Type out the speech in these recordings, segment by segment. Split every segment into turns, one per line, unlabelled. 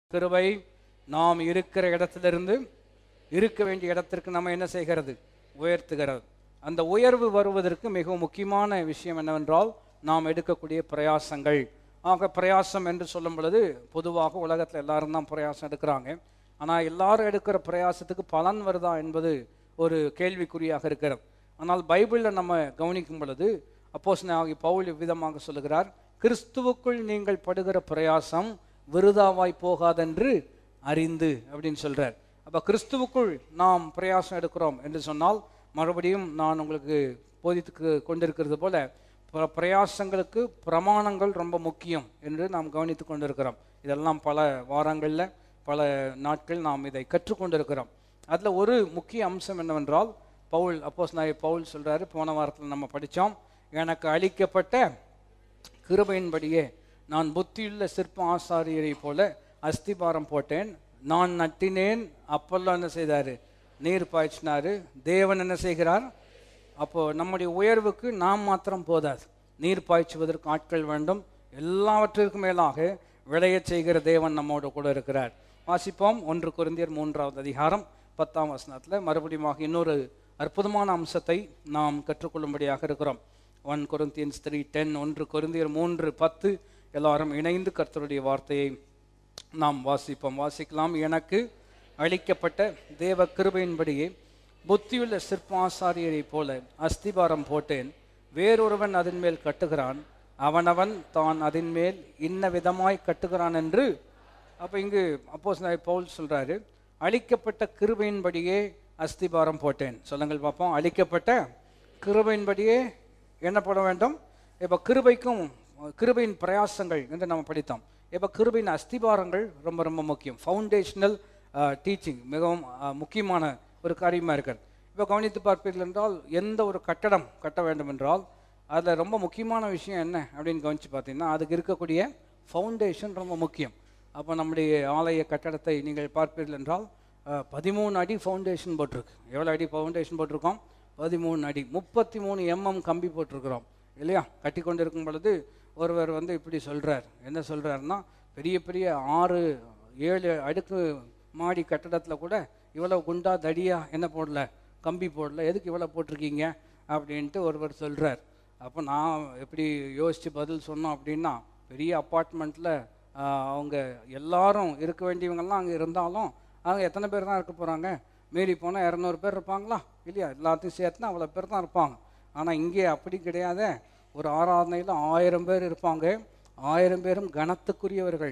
கிருபை நாம் இருக்கிற இடத்திலிருந்து இருக்க வேண்டிய இடத்திற்கு நம்ம என்ன செய்கிறது உயர்த்துகிறது அந்த உயர்வு வருவதற்கு மிகவும் முக்கியமான விஷயம் என்னவென்றால் நாம் எடுக்கக்கூடிய பிரயாசங்கள் ஆக பிரயாசம் என்று சொல்லும் பொழுது பொதுவாக உலகத்தில் எல்லாரும் தான் பிரயாசம் எடுக்கிறாங்க ஆனால் எல்லாரும் எடுக்கிற பிரயாசத்துக்கு பலன் வருதா என்பது ஒரு கேள்விக்குறியாக இருக்கிறது ஆனால் பைபிளில் நம்ம கவனிக்கும் பொழுது அப்போஸ் ஆகி பவுல் விதமாக சொல்லுகிறார் கிறிஸ்துவுக்குள் நீங்கள் படுகிற பிரயாசம் விருதாவாய் போகாதென்று அறிந்து அப்படின்னு சொல்றார் அப்ப கிறிஸ்துவுக்குள் நாம் பிரயாசம் எடுக்கிறோம் என்று சொன்னால் மறுபடியும் நான் உங்களுக்கு போதித்து கொண்டிருக்கிறது போல பிர- பிரயாசங்களுக்கு பிரமாணங்கள் ரொம்ப முக்கியம் என்று நாம் கவனித்து கொண்டிருக்கிறோம் இதெல்லாம் பல வாரங்களில் பல நாட்கள் நாம் இதை கற்றுக்கொண்டிருக்கிறோம் அதில் ஒரு முக்கிய அம்சம் என்னவென்றால் பவுல் அப்போஸ் நாய் பவுல் சொல்றாரு போன வாரத்தில் நம்ம படித்தோம் எனக்கு அளிக்கப்பட்ட கிருபையின்படியே நான் புத்தியுள்ள சிற்ப ஆசாரியரை போல அஸ்திபாரம் போட்டேன் நான் நட்டினேன் அப்பெல்லாம் என்ன செய்தாரு நீர் பாய்ச்சினாரு தேவன் என்ன செய்கிறார் அப்போ நம்முடைய உயர்வுக்கு நாம் மாத்திரம் போதாது நீர் பாய்ச்சுவதற்கு ஆட்கள் வேண்டும் எல்லாவற்றிற்கும் மேலாக விளையச் செய்கிற தேவன் நம்மோடு கூட இருக்கிறார் வாசிப்போம் ஒன்று குருந்தியர் மூன்றாவது அதிகாரம் பத்தாம் வசனத்தில் மறுபடியும் இன்னொரு அற்புதமான அம்சத்தை நாம் கற்றுக்கொள்ளும்படியாக இருக்கிறோம் ஒன் கொரிந்தியன்ஸ் த்ரீ டென் ஒன்று கொரிந்தியர் மூன்று பத்து எல்லாரும் இணைந்து கர்த்தருடைய வார்த்தையை நாம் வாசிப்போம் வாசிக்கலாம் எனக்கு அளிக்கப்பட்ட தேவ கிருபையின்படியே புத்தியுள்ள சிற்பாசாரியரைப் போல அஸ்திபாரம் போட்டேன் வேறொருவன் அதன் மேல் கட்டுகிறான் அவனவன் தான் அதன் மேல் இன்ன விதமாய் கட்டுகிறான் என்று அப்போ இங்கு அப்போஸ் பவுல் சொல்றாரு அளிக்கப்பட்ட கிருபையின்படியே அஸ்திபாரம் போட்டேன் சொல்லுங்கள் பார்ப்போம் அளிக்கப்பட்ட கிருபையின்படியே என்ன போட வேண்டும் இப்போ கிருபைக்கும் கிருபையின் பிரயாசங்கள் என்று நம்ம படித்தோம் இப்போ கிருபையின் அஸ்திபாரங்கள் ரொம்ப ரொம்ப முக்கியம் ஃபவுண்டேஷனல் டீச்சிங் மிகவும் அஹ், முக்கியமான ஒரு காரியமாக இருக்கிறது இப்போ கவனித்து பார்ப்பீர்கள் என்றால் எந்த ஒரு கட்டடம் கட்ட வேண்டும் என்றால் அதில் ரொம்ப முக்கியமான விஷயம் என்ன அப்படின்னு கவனித்து பார்த்தீங்கன்னா அதுக்கு இருக்கக்கூடிய ஃபவுண்டேஷன் ரொம்ப முக்கியம் அப்போ நம்முடைய ஆலய கட்டடத்தை நீங்கள் பார்ப்பீர்கள் என்றால் அஹ், பதிமூணு அடி ஃபவுண்டேஷன் போட்டிருக்கு எவ்வளோ அடி ஃபவுண்டேஷன் போட்டிருக்கோம் பதிமூணு அடி முப்பத்தி மூணு எம்எம் கம்பி போட்டிருக்கிறோம் இல்லையா கட்டி கொண்டு இருக்கும் பொழுது ஒருவர் வந்து இப்படி சொல்றார் என்ன சொல்றாருன்னா பெரிய பெரிய ஆறு ஏழு அடுக்கு மாடி கட்டடத்தில் கூட இவ்வளோ குண்டா தடியா என்ன போடல கம்பி போடல எதுக்கு இவ்வளோ போட்டிருக்கீங்க அப்படின்ட்டு ஒருவர் சொல்றார் அப்போ நான் எப்படி யோசித்து பதில் சொன்னோம் அப்படின்னா பெரிய அப்பார்ட்மெண்ட்டில் அவங்க எல்லாரும் இருக்க வேண்டியவங்கெல்லாம் அங்கே இருந்தாலும் அவங்க எத்தனை பேர் தான் இருக்க போகிறாங்க மீறி போனால் இரநூறு பேர் இருப்பாங்களா இல்லையா எல்லாத்தையும் சேர்த்துனா அவ்வளோ பேர் தான் இருப்பாங்க ஆனால் இங்கே அப்படி கிடையாதே ஒரு ஆராதனையில் ஆயிரம் பேர் இருப்பாங்க ஆயிரம் பேரும் கனத்துக்குரியவர்கள்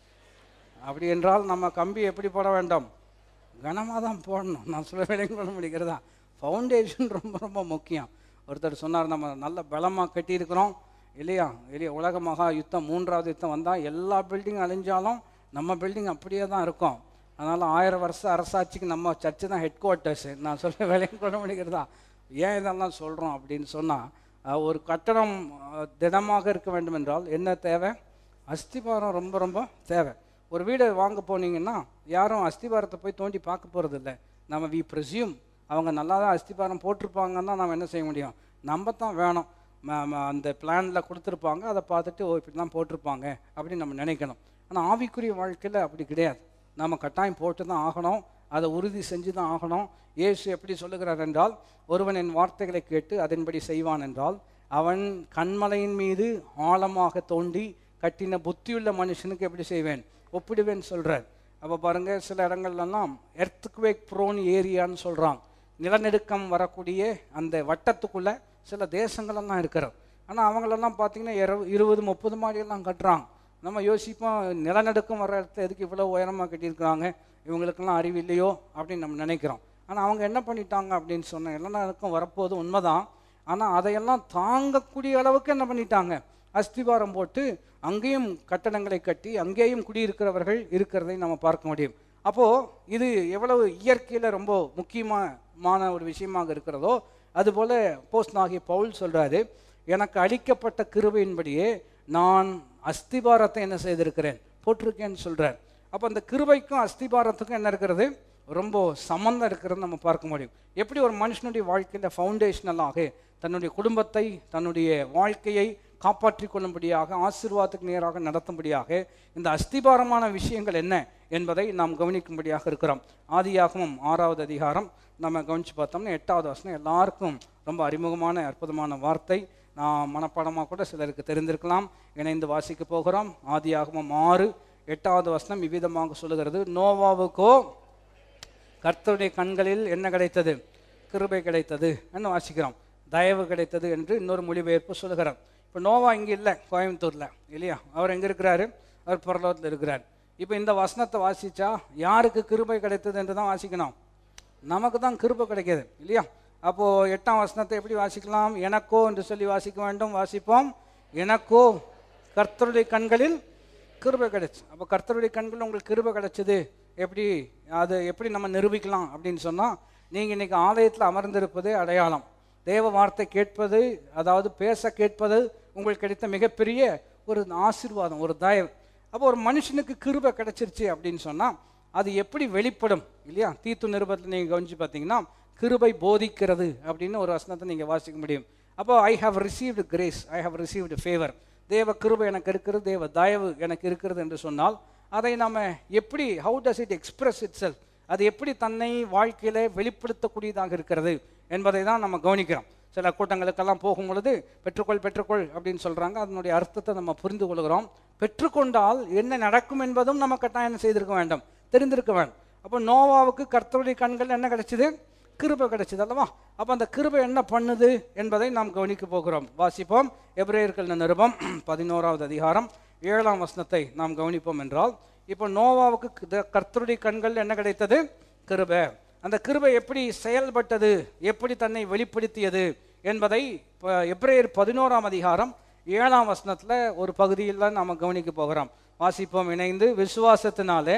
அப்படி என்றால் நம்ம கம்பி எப்படி போட வேண்டும் கனமாக தான் போடணும் நான் சொல்ல விலைங்க பண்ண முடிகிறதா ஃபவுண்டேஷன் ரொம்ப ரொம்ப முக்கியம் ஒருத்தர் சொன்னார் நம்ம நல்ல பலமாக கட்டியிருக்கிறோம் இல்லையா இல்லையா உலக மகா யுத்தம் மூன்றாவது யுத்தம் வந்தால் எல்லா பில்டிங் அழிஞ்சாலும் நம்ம பில்டிங் அப்படியே தான் இருக்கும் அதனால் ஆயிரம் வருஷம் அரசாட்சிக்கு நம்ம சர்ச்சு தான் ஹெட் குவார்ட்டர்ஸு நான் சொல்ல விலைங்க கொள்ள முடிகிறதா ஏன் இதெல்லாம் சொல்கிறோம் அப்படின்னு சொன்னால் ஒரு கட்டடம் அஹ், திடமாக இருக்க வேண்டும் என்றால் என்ன தேவை அஸ்திபாரம் ரொம்ப ரொம்ப தேவை ஒரு வீடு வாங்க போனீங்கன்னா யாரும் அஸ்திபாரத்தை போய் தோண்டி பார்க்க போகிறது இல்லை நம்ம வி ப்ரெசியூம் அவங்க நல்லா தான் அஸ்திபாரம் போட்டிருப்பாங்கன்னா நம்ம என்ன செய்ய முடியும் நம்ம தான் வேணும் ம- ம- அந்த பிளானில் கொடுத்துருப்பாங்க அதை பார்த்துட்டு ஓ இப்படி தான் போட்டிருப்பாங்க அப்படின்னு நம்ம நினைக்கணும் ஆனால் ஆவிக்குரிய வாழ்க்கையில் அப்படி கிடையாது நம்ம கட்டாயம் போட்டு தான் ஆகணும் அதை உறுதி செஞ்சு தான் ஆகணும் இயேசு எப்படி சொல்லுகிறார் என்றால் ஒருவன் என் வார்த்தைகளை கேட்டு அதன்படி செய்வான் என்றால் அவன் கண்மலையின் மீது ஆழமாக தோண்டி கட்டின புத்தியுள்ள மனுஷனுக்கு எப்படி செய்வேன் ஒப்பிடுவேன் சொல்றார் அப்போ பாருங்க சில இடங்கள்லாம் எர்த்குவேக் ப்ரோன் ஏரியான்னு சொல்றாங்க நிலநடுக்கம் வரக்கூடிய அந்த வட்டத்துக்குள்ள சில தேசங்களெல்லாம் இருக்கிறது ஆனால் அவங்களெல்லாம் பார்த்தீங்கன்னா இரு- இருபது முப்பது மாடியெல்லாம் கட்டுறாங்க நம்ம யோசிப்போம் நிலநடுக்கம் வர இடத்துல எதுக்கு இவ்வளோ உயரமாக கட்டியிருக்கிறாங்க இவங்களுக்கெல்லாம் அறிவு இல்லையோ அப்படின்னு நம்ம நினைக்கிறோம் ஆனால் அவங்க என்ன பண்ணிட்டாங்க அப்படின்னு சொன்ன நிலநடுக்கம் வரப்போது உண்மைதான் ஆனால் அதையெல்லாம் தாங்கக்கூடிய அளவுக்கு என்ன பண்ணிட்டாங்க அஸ்திவாரம் போட்டு அங்கேயும் கட்டடங்களை கட்டி அங்கேயும் குடியிருக்கிறவர்கள் இருக்கிறதை நம்ம பார்க்க முடியும் அப்போது இது எவ்வளவு இயற்கையில் ரொம்ப முக்கியமான ஒரு விஷயமாக இருக்கிறதோ அதுபோல் போஸ்ட் ஆகிய பவுல் சொல்றாரு எனக்கு அளிக்கப்பட்ட கிருபையின்படியே நான் அஸ்திபாரத்தை என்ன செய்திருக்கிறேன் போட்டிருக்கேன்னு சொல்றார் அப்போ அந்த கிருபைக்கும் அஸ்திபாரத்துக்கும் என்ன இருக்கிறது ரொம்ப சம்மந்தம் இருக்கிறது நம்ம பார்க்க முடியும் எப்படி ஒரு மனுஷனுடைய வாழ்க்கையில் ஃபவுண்டேஷனலாக தன்னுடைய குடும்பத்தை தன்னுடைய வாழ்க்கையை காப்பாற்றிக் கொள்ளும்படியாக ஆசீர்வாதத்துக்கு நேராக நடத்தும்படியாக இந்த அஸ்திபாரமான விஷயங்கள் என்ன என்பதை நாம் கவனிக்கும்படியாக இருக்கிறோம் ஆதியாகமம் ஆறாவது அதிகாரம் நம்ம கவனிச்சு பார்த்தோம்னா எட்டாவது வசனம் எல்லாருக்கும் ரொம்ப அறிமுகமான அற்புதமான வார்த்தை நான் மனப்பாடமாக கூட சிலருக்கு தெரிந்திருக்கலாம் இணைந்து வாசிக்க போகிறோம் ஆதியாகமம் ஆறு எட்டாவது வசனம் இவ்விதமாக சொல்லுகிறது நோவாவுக்கோ கர்த்தருடைய கண்களில் என்ன கிடைத்தது கிருபை கிடைத்தது என்று வாசிக்கிறோம் தயவு கிடைத்தது என்று இன்னொரு மொழிபெயர்ப்பு சொல்லுகிறார் இப்போ நோவா இங்கே இல்லை கோயம்புத்தூரில் இல்லையா அவர் எங்கே இருக்கிறாரு அவர் பரலோகத்தில் இருக்கிறார் இப்போ இந்த வசனத்தை வாசிச்சா யாருக்கு கிருபை கிடைத்தது என்று தான் வாசிக்கணும் நமக்கு தான் கிருபை கிடைக்கிது இல்லையா அப்போது எட்டாம் வசனத்தை எப்படி வாசிக்கலாம் எனக்கோ என்று சொல்லி வாசிக்க வேண்டும் வாசிப்போம் எனக்கோ கர்த்தருடைய கண்களில் கிருபை கிடைச்சு அப்போ கர்த்தருடைய கண்களில் உங்களுக்கு கிருபை கிடைச்சது எப்படி அது எப்படி நம்ம நிரூபிக்கலாம் அப்படின்னு சொன்னால் நீங்கள் இன்னைக்கு ஆலயத்தில் அமர்ந்திருப்பது அடையாளம் தேவ வார்த்தை கேட்பது அதாவது பேச கேட்பது உங்களுக்கு கிடைத்த மிகப்பெரிய ஒரு ஆசீர்வாதம் ஒரு தயவு அப்போ ஒரு மனுஷனுக்கு கிருபை கிடைச்சிருச்சு அப்படின்னு சொன்னால் அது எப்படி வெளிப்படும் இல்லையா தீத்து நிருபத்தில் நீங்கள் கவனிச்சு பார்த்தீங்கன்னா கிருபை போதிக்கிறது அப்படின்னு ஒரு வசனத்தை நீங்கள் வாசிக்க முடியும் அப்போ I have received grace I have received favour தேவ கிருபை எனக்கு இருக்கிறது தேவ தயவு எனக்கு இருக்கிறது என்று சொன்னால் அதை நம்ம எப்படி how does it express itself அது எப்படி தன்னை வாழ்க்கையில வெளிப்படுத்தக்கூடியதாக இருக்கிறது என்பதை தான் நம்ம கவனிக்கிறோம் சில கூட்டங்களுக்கெல்லாம் போகும் பொழுது பெற்றுக்கொள் பெற்றுக்கொள் அப்படின்னு சொல்றாங்க அதனுடைய அர்த்தத்தை நம்ம புரிந்து கொள்கிறோம் பெற்றுக்கொண்டால் என்ன நடக்கும் என்பதும் நம்ம கட்டாயம் செய்திருக்க வேண்டும் தெரிந்திருக்க வேண்டும் அப்போ நோவாவுக்கு கர்த்தருடைய கண்கள் என்ன கிடைச்சது கிருபை கிடைச்சது அல்லவா அப்போ அந்த கிருபை என்ன பண்ணுது என்பதை நாம் கவனிக்க போகிறோம் வாசிப்போம் எபிரேயர்கள் நிருபம் பதினோராவது அதிகாரம் ஏழாம் வசனத்தை நாம் கவனிப்போம் என்றால் இப்போ நோவாவுக்கு க- கர்த்தருடைய கண்கள் என்ன கிடைத்தது கிருபை அந்த கிருபை எப்படி செயல்பட்டது எப்படி தன்னை வெளிப்படுத்தியது என்பதை இப்போ எப்ரேயர் பதினோராம் அதிகாரம் ஏழாம் வசனத்தில் ஒரு பகுதியில் தான் நாம் கவனிக்க போகிறோம் வாசிப்போம் இணைந்து விசுவாசத்தினாலே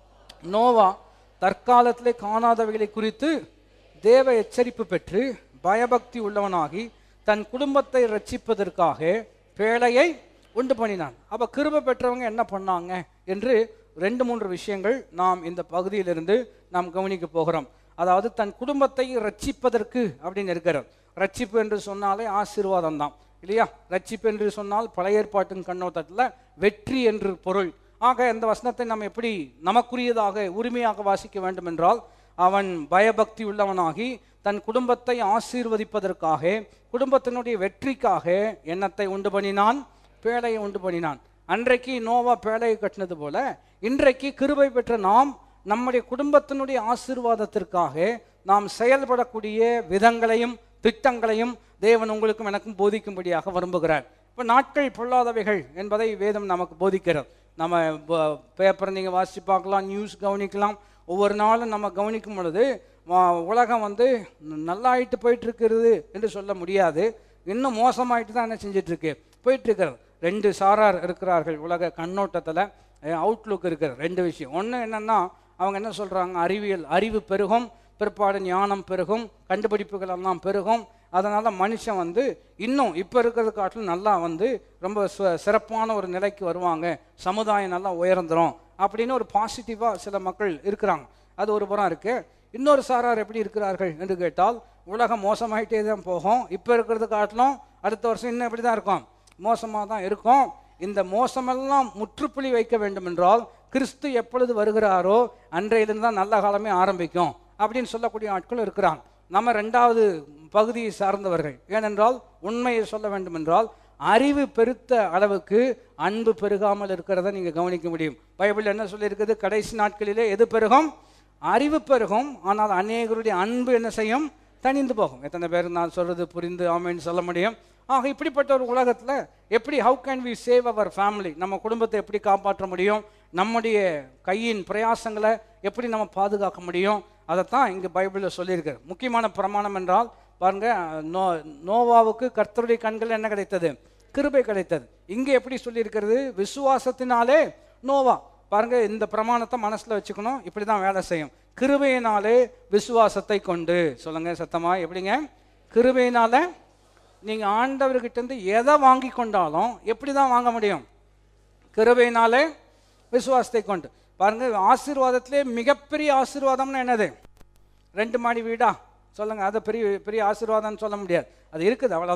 நோவா தற்காலத்திலே காணாதவைகளை குறித்து தேவ எச்சரிப்பு பெற்று பயபக்தி உள்ளவனாகி தன் குடும்பத்தை ரட்சிப்பதற்காக பேழையை உண்டு பண்ணினான் அப்ப கிருபை பெற்றவங்க என்ன பண்ணாங்க என்று ரெண்டு மூன்று விஷயங்கள் நாம் இந்த பகுதியிலிருந்து நாம் கவனிக்க போகிறோம் அதாவது தன் குடும்பத்தை ரட்சிப்பதற்கு அப்படின்னு இருக்கிறார் ரட்சிப்பு என்று சொன்னாலே ஆசீர்வாதம் தான் இல்லையா ரட்சிப்பு என்று சொன்னால் பழைய ஏற்பாட்டின் கண்ணோட்டத்தில் வெற்றி என்று பொருள் ஆக இந்த வசனத்தை நாம் எப்படி நமக்குரியதாக உரிமையாக வாசிக்க வேண்டும் என்றால் அவன் பயபக்தி உள்ளவனாகி தன் குடும்பத்தை ஆசீர்வதிப்பதற்காக குடும்பத்தினுடைய வெற்றிக்காக எண்ணத்தை உண்டு பண்ணினான் பேழையை உண்டு பண்ணினான் அன்றைக்கு நோவா பேழையை கட்டினது போல இன்றைக்கு கிருபை பெற்ற நாம் நம்முடைய குடும்பத்தினுடைய ஆசீர்வாதத்திற்காக நாம் செயல்படக்கூடிய விதங்களையும் திட்டங்களையும் தேவன் உங்களுக்கும் எனக்கும் போதிக்கும்படியாக விரும்புகிறார் இப்போ நாட்கள் பொல்லாதவைகள் என்பதை வேதம் நமக்கு போதிக்கிறது நம்ம பேப்பர் நீங்கள் வாசித்து பார்க்கலாம் நியூஸ் கவனிக்கலாம் ஒவ்வொரு நாளும் நம்ம கவனிக்கும் பொழுது வா- உலகம் வந்து நல்லாயிட்டு போயிட்டு இருக்கிறது என்று சொல்ல முடியாது இன்னும் மோசமாயிட்டு தான் என்ன செஞ்சிட்டு இருக்கு போயிட்டு இருக்கிறது ரெண்டு சாரார் இருக்கிறார்கள் உலக கண்ணோட்டத்தில் அவுட்லுக் இருக்கிற ரெண்டு விஷயம் ஒன்று என்னன்னா அவங்க என்ன சொல்றாங்க அறிவியல் அறிவு பெருகும் பிற்பாடு ஞானம் பெருகும் கண்டுபிடிப்புகள் எல்லாம் பெருகும் அதனால மனுஷன் வந்து இன்னும் இப்போ இருக்கிறது காட்டிலும் நல்லா வந்து ரொம்ப சு- சிறப்பான ஒரு நிலைக்கு வருவாங்க சமுதாயம் நல்லா உயர்ந்துரும் அப்படின்னு ஒரு பாசிட்டிவாக சில மக்கள் இருக்கிறாங்க அது ஒரு புறம் இருக்கு இன்னொரு சாரார் எப்படி இருக்கிறார்கள் என்று கேட்டால் உலகம் மோசமாயிட்டே தான் போகும் இப்போ இருக்கிறது காட்டிலும் அடுத்த வருஷம் இன்னும் எப்படி தான் இருக்கும் மோசமாக தான் இருக்கும் இந்த மோசமெல்லாம் முற்றுப்புள்ளி வைக்க வேண்டும் என்றால் கிறிஸ்து எப்பொழுது வருகிறாரோ அன்றையிலிருந்து தான் நல்ல காலமே ஆரம்பிக்கும் அப்படின்னு சொல்லக்கூடிய ஆட்கள் இருக்கிறாங்க நம்ம ரெண்டாவது பகுதியை சார்ந்தவர்கள் ஏனென்றால் உண்மையை சொல்ல வேண்டும் என்றால் அறிவு பெருத்த அளவுக்கு அன்பு பெருகாமல் இருக்கிறத நீங்க கவனிக்க முடியும் பைபிள் என்ன சொல்லியிருக்குது கடைசி நாட்களிலே எது பெருகும் அறிவு பெருகும் ஆனால் அநேகருடைய அன்பு என்ன செய்யும் தணிந்து போகும் எத்தனை பேர் நான் சொல்றது புரிந்து ஆமைன்னு சொல்ல முடியும் ஆக இப்படிப்பட்ட ஒரு உலகத்துல எப்படி how can we save our family நம்ம குடும்பத்தை எப்படி காப்பாற்ற முடியும் நம்முடைய கையின் பிரயாசங்களை எப்படி நம்ம பாதுகாக்க முடியும் அதைத்தான் இங்க பைபிளில் சொல்லியிருக்காரு முக்கியமான பிரமாணம் என்றால் பாருங்க நோ நோவாவுக்கு கர்த்தருடைய கண்கள் என்ன கிடைத்தது கிருபை கிடைத்தது இங்கே எப்படி சொல்லியிருக்கிறது விசுவாசத்தினாலே நோவா பாருங்க இந்த பிரமாணத்தை மனசுல வச்சுக்கணும் இப்படி தான் வேலை செய்யும் கிருபையினாலே விசுவாசத்தை கொண்டு சொல்லுங்க சத்தமா எப்படிங்க கிருபையினால நீங்க ஆண்டவர்கிட்ட இருந்து எதை வாங்கி கொண்டாலும் எப்படி தான் வாங்க முடியும் கிருபையினாலே விசுவாசத்தை கொண்டு பாருங்க ஆசீர்வாதத்திலே மிகப்பெரிய ஆசீர்வாதம்னு என்னது ரெண்டு மாடி வீடா சொல்லுங்க அது பெரிய பெரிய ஆசீர்வாதம்னு சொல்ல முடியாது அது இருக்குது அவ்வளவுதான்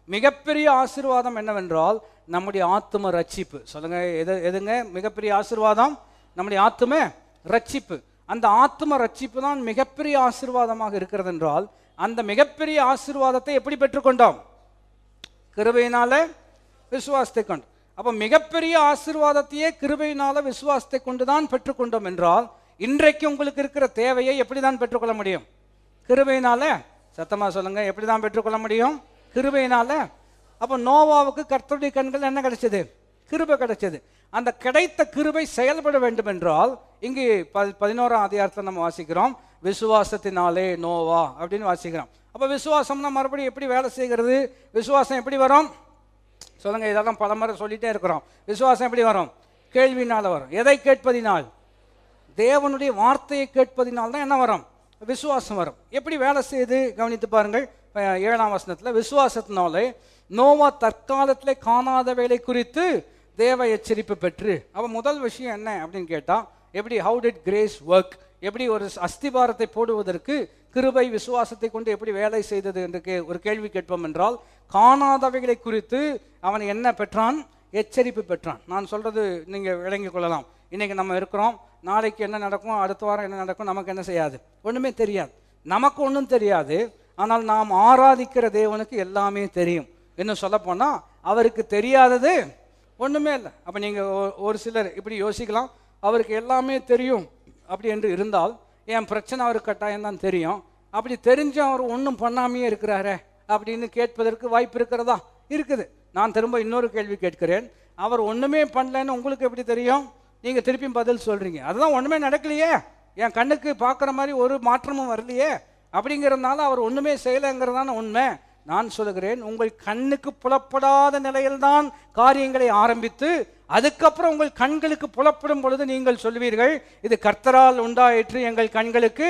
மிகப்பெரிய ஆசீர்வாதம் என்னவென்றால் நம்முடைய ஆத்தும ரட்சிப்பு சொல்லுங்க எது எதுங்க மிகப்பெரிய ஆசீர்வாதம் நம்முடைய ஆத்தும ரட்சிப்பு அந்த ஆத்தும ரட்சிப்பு தான் மிகப்பெரிய ஆசீர்வாதமாக இருக்கிறது என்றால் அந்த மிகப்பெரிய ஆசீர்வாதத்தை எப்படி பெற்றுக்கொண்டோம் கிருபையினால விசுவாசத்தை கொண்டு அப்ப மிகப்பெரிய ஆசீர்வாதத்தையே கிருபையினால விசுவாசத்தை கொண்டு தான் பெற்றுக்கொண்டோம் என்றால் இன்றைக்கு உங்களுக்கு இருக்கிற தேவையை எப்படி தான் பெற்றுக்கொள்ள முடியும் கிருபையினால சத்தமா சொல்லுங்க எப்படி தான் பெற்றுக்கொள்ள முடியும் கிருபையினால அப்ப நோவாவுக்கு கர்த்தருடைய கண்கள் என்ன கிடைச்சது கிருபை கிடைச்சது அந்த கிடைத்த கிருபை செயல்பட வேண்டும் என்றால் இங்கு ப- பதினோராம் அதிகாரத்தில் நம்ம வாசிக்கிறோம் விசுவாசத்தினாலே நோவா அப்படின்னு வாசிக்கிறோம் அப்ப விசுவாசம்னா மறுபடியும் எப்படி வேலை செய்கிறது விசுவாசம் எப்படி வரும் சொல்லுங்க இதெல்லாம் பல முறை சொல்லிட்டே இருக்கிறோம் விசுவாசம் எப்படி வரும் கேள்வினால வரும் எதை கேட்பதினால் தேவனுடைய வார்த்தையை கேட்பதினால் தான் என்ன வரும் விசுவாசம் வரும் எப்படி வேலை செய்யுது கவனித்து பாருங்கள் அஹ் ஏழாம் வசனத்தில் விசுவாசத்தினாலே நோவா தற்காலத்திலே காணாத வேலை குறித்து தேவ எச்சரிப்பு பெற்று அப்போ முதல் விஷயம் என்ன அப்படின்னு கேட்டால் எப்படி ஹவு டிட் கிரேஸ் ஒர்க் எப்படி ஒரு அஸ்திபாரத்தை போடுவதற்கு கிருபை விசுவாசத்தை கொண்டு எப்படி வேலை செய்தது என்று கே ஒரு கேள்வி கேட்போம் என்றால் காணாதவைகளை குறித்து அவன் என்ன பெற்றான் எச்சரிப்பு பெற்றான் நான் சொல்றது நீங்க விளங்கிக் கொள்ளலாம் இன்னைக்கு நம்ம இருக்கிறோம் நாளைக்கு என்ன நடக்கும் அடுத்த வாரம் என்ன நடக்கும் நமக்கு என்ன செய்யாது ஒண்ணுமே தெரியாது நமக்கு ஒன்றும் தெரியாது ஆனால் நாம் ஆராதிக்கிற தேவனுக்கு எல்லாமே தெரியும் இன்னும் சொல்லப்போனா அவருக்கு தெரியாதது ஒண்ணுமே இல்லை அப்ப நீங்க ஒ- ஒரு சிலர் இப்படி யோசிக்கலாம் அவருக்கு எல்லாமே தெரியும் அப்படி என்று இருந்தால் என் பிரச்சனை அவருக்கு கட்டாயம் தான் தெரியும் அப்படி தெரிஞ்சும் அவர் ஒன்றும் பண்ணாமையே இருக்கிறாரே அப்படின்னு கேட்பதற்கு வாய்ப்பு இருக்கிறதா இருக்குது நான் திரும்ப இன்னொரு கேள்வி கேட்கிறேன் அவர் ஒண்ணுமே பண்ணலன்னு உங்களுக்கு எப்படி தெரியும் நீங்க திருப்பியும் பதில் சொல்றீங்க அதுதான் ஒண்ணுமே நடக்கலையே என் கண்ணுக்கு பார்க்குற மாதிரி ஒரு மாற்றமும் வரலையே அப்படிங்கிறதுனால அவர் ஒண்ணுமே செய்யலைங்கிறதான உண்மை நான் சொல்லுகிறேன் உங்கள் கண்ணுக்கு புலப்படாத நிலையில்தான் காரியங்களை ஆரம்பித்து அதுக்கப்புறம் உங்கள் கண்களுக்கு புலப்படும் பொழுது நீங்கள் சொல்வீர்கள் இது கர்த்தரால் உண்டாயிற்று எங்கள் கண்களுக்கு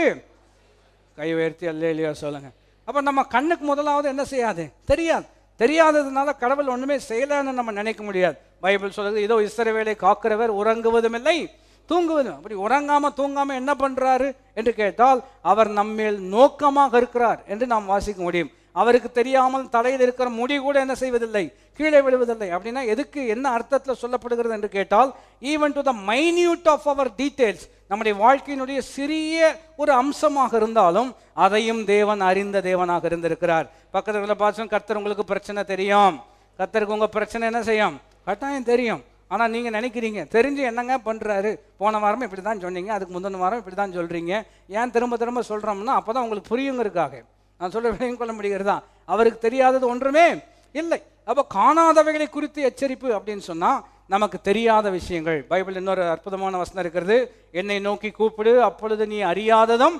கை உயர்த்தி அல்லேலியா சொல்லுங்க அப்ப நம்ம கண்ணுக்கு முதலாவது என்ன செய்யாது தெரியாது தெரியாததுனால கடவுள் ஒண்ணுமே செய்யலைன்னு நம்ம நினைக்க முடியாது பைபிள் சொல்லுது இதோ இஸ்ரவேலை காக்கிறவர் உறங்குவதும் இல்லை தூங்குவதும் அப்படி உறங்காம தூங்காம என்ன பண்றாரு என்று கேட்டால் அவர் நம்மேல் நோக்கமாக இருக்கிறார் என்று நாம் வாசிக்க முடியும் அவருக்கு தெரியாமல் தலையில் இருக்கிற முடி கூட என்ன செய்வதில்லை கீழே விழுவதில்லை அப்படின்னா எதுக்கு என்ன அர்த்தத்தில் சொல்லப்படுகிறது என்று கேட்டால் even to the minute of our details நம்முடைய வாழ்க்கையினுடைய சிறிய ஒரு அம்சமாக இருந்தாலும் அதையும் தேவன் அறிந்த தேவனாக இருந்திருக்கிறார் பக்கத்துல பார்த்து கர்த்தர் உங்களுக்கு பிரச்சனை தெரியும் கர்த்தருக்கு உங்க பிரச்சனை என்ன செய்யும் கட்டாயம் தெரியும் ஆனா நீங்க நினைக்கிறீங்க தெரிஞ்சு என்னங்க பண்றாரு போன வாரம் இப்படி தான் சொன்னீங்க அதுக்கு முந்தின வாரம் இப்படி தான் சொல்றீங்க ஏன் திரும்ப திரும்ப சொல்றோம்னா அப்பதான் உங்களுக்கு புரியுங்கிறதுக்காக நான் சொல்ல விளையும் கொள்ள முடிகிறதா அவருக்கு தெரியாதது ஒன்றுமே இல்லை அப்போ காணாதவைகளை குறித்து எச்சரிப்பு அப்படின்னு சொன்னா நமக்கு தெரியாத விஷயங்கள் பைபிள் இன்னொரு அற்புதமான வசனம் இருக்கிறது என்னை நோக்கி கூப்பிடு அப்பொழுது நீ அறியாததும்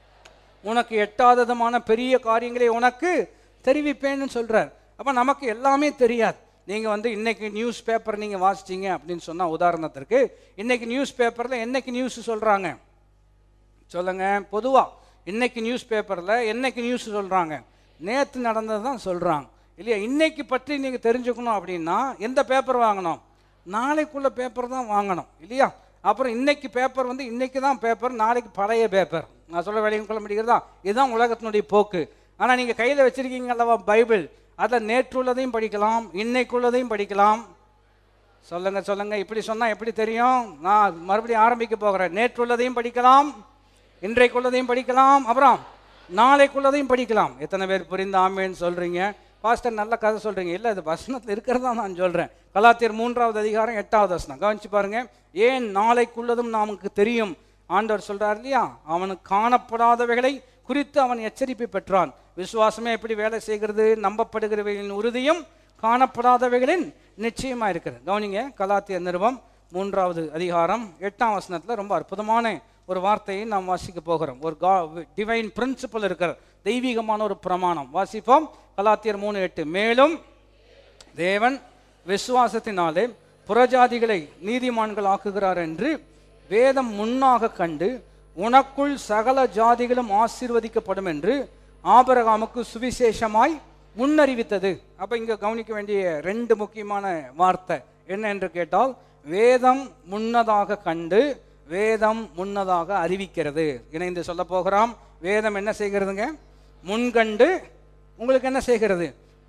உனக்கு எட்டாததுமான பெரிய காரியங்களை உனக்கு தெரிவிப்பேன்னு சொல்றார் அப்ப நமக்கு எல்லாமே தெரியாது நீங்க வந்து இன்னைக்கு நியூஸ் பேப்பர் நீங்க வாசிச்சீங்க அப்படின்னு சொன்னா உதாரணத்திற்கு இன்னைக்கு நியூஸ் பேப்பர்ல என்னைக்கு நியூஸ் சொல்றாங்க சொல்லுங்க பொதுவா இன்னைக்கு நியூஸ் பேப்பர்ல என்னைக்கு நியூஸ் சொல்றாங்க நேத்து நடந்தது தான் சொல்றாங்க இல்லையா இன்னைக்கு பற்றி நீங்க தெரிஞ்சுக்கணும் அப்படின்னா எந்த பேப்பர் வாங்கணும் நாளைக்குள்ள பேப்பர் தான் வாங்கணும் இல்லையா அப்புறம் இன்னைக்கு பேப்பர் வந்து இன்னைக்கு தான் பேப்பர் நாளைக்கு பழைய பேப்பர் நான் சொல்ல வேலையும் கொள்ள முடிகிறதா இதுதான் உலகத்தினுடைய போக்கு ஆனா நீங்க கையில வச்சிருக்கீங்க அல்லவா பைபிள் அதில் நேற்றுள்ளதையும் படிக்கலாம் இன்னைக்குள்ளதையும் படிக்கலாம் சொல்லுங்க சொல்லுங்க இப்படி சொன்னா எப்படி தெரியும் நான் மறுபடியும் ஆரம்பிக்க போகிறேன் நேற்றுள்ளதையும் படிக்கலாம் இன்றைக்குள்ளதையும் படிக்கலாம் அப்புறம் நாளைக்குள்ளதையும் படிக்கலாம் எத்தனை பேர் புரிந்த ஆமேன்னு சொல்றீங்க பாஸ்டர் நல்ல கதை சொல்றீங்க இல்ல இது வசனத்தில் இருக்கிறதா நான் சொல்றேன் கலாத்தியர் மூன்றாவது அதிகாரம் எட்டாவது வசனம் கவனிச்சு பாருங்க ஏன் நாளைக்குள்ளதும் நமக்கு தெரியும் ஆண்டவர் சொல்றார் இல்லையா அவனுக்கு காணப்படாதவைகளை குறித்து அவன் எச்சரிப்பை பெற்றான் விசுவாசமே எப்படி வேலை செய்கிறது நம்பப்படுகிறவைகளின் உறுதியும் காணப்படாதவைகளின் நிச்சயமா இருக்கிறது கவனிங்க கலாத்திய நிருபம் மூன்றாவது அதிகாரம் எட்டாம் வசனத்துல ரொம்ப அற்புதமான ஒரு வார்த்தையை நாம் வாசிக்க போகிறோம் ஒரு கா டிவைன் பிரின்சிபல் இருக்கிற தெய்வீகமான ஒரு பிரமாணம் வாசிப்போம் கலாத்தியர் மூணு எட்டு மேலும் தேவன் விசுவாசத்தினாலே புறஜாதிகளை நீதிமான்கள் ஆக்குகிறார் என்று வேதம் முன்னாக கண்டு உனக்குள் சகல ஜாதிகளும் ஆசீர்வதிக்கப்படும் என்று ஆபரகாமுக்கு சுவிசேஷமாய் முன்னறிவித்தது அப்ப இங்க கவனிக்க வேண்டிய ரெண்டு முக்கியமான வார்த்தை என்ன என்று கேட்டால் வேதம் முன்னதாக கண்டு வேதம் முன்னதாக அறிவிக்கிறது இணைந்து சொல்ல போகிறோம் வேதம் என்ன செய்கிறதுங்க முன்கண்டு உங்களுக்கு என்ன செய்கிறது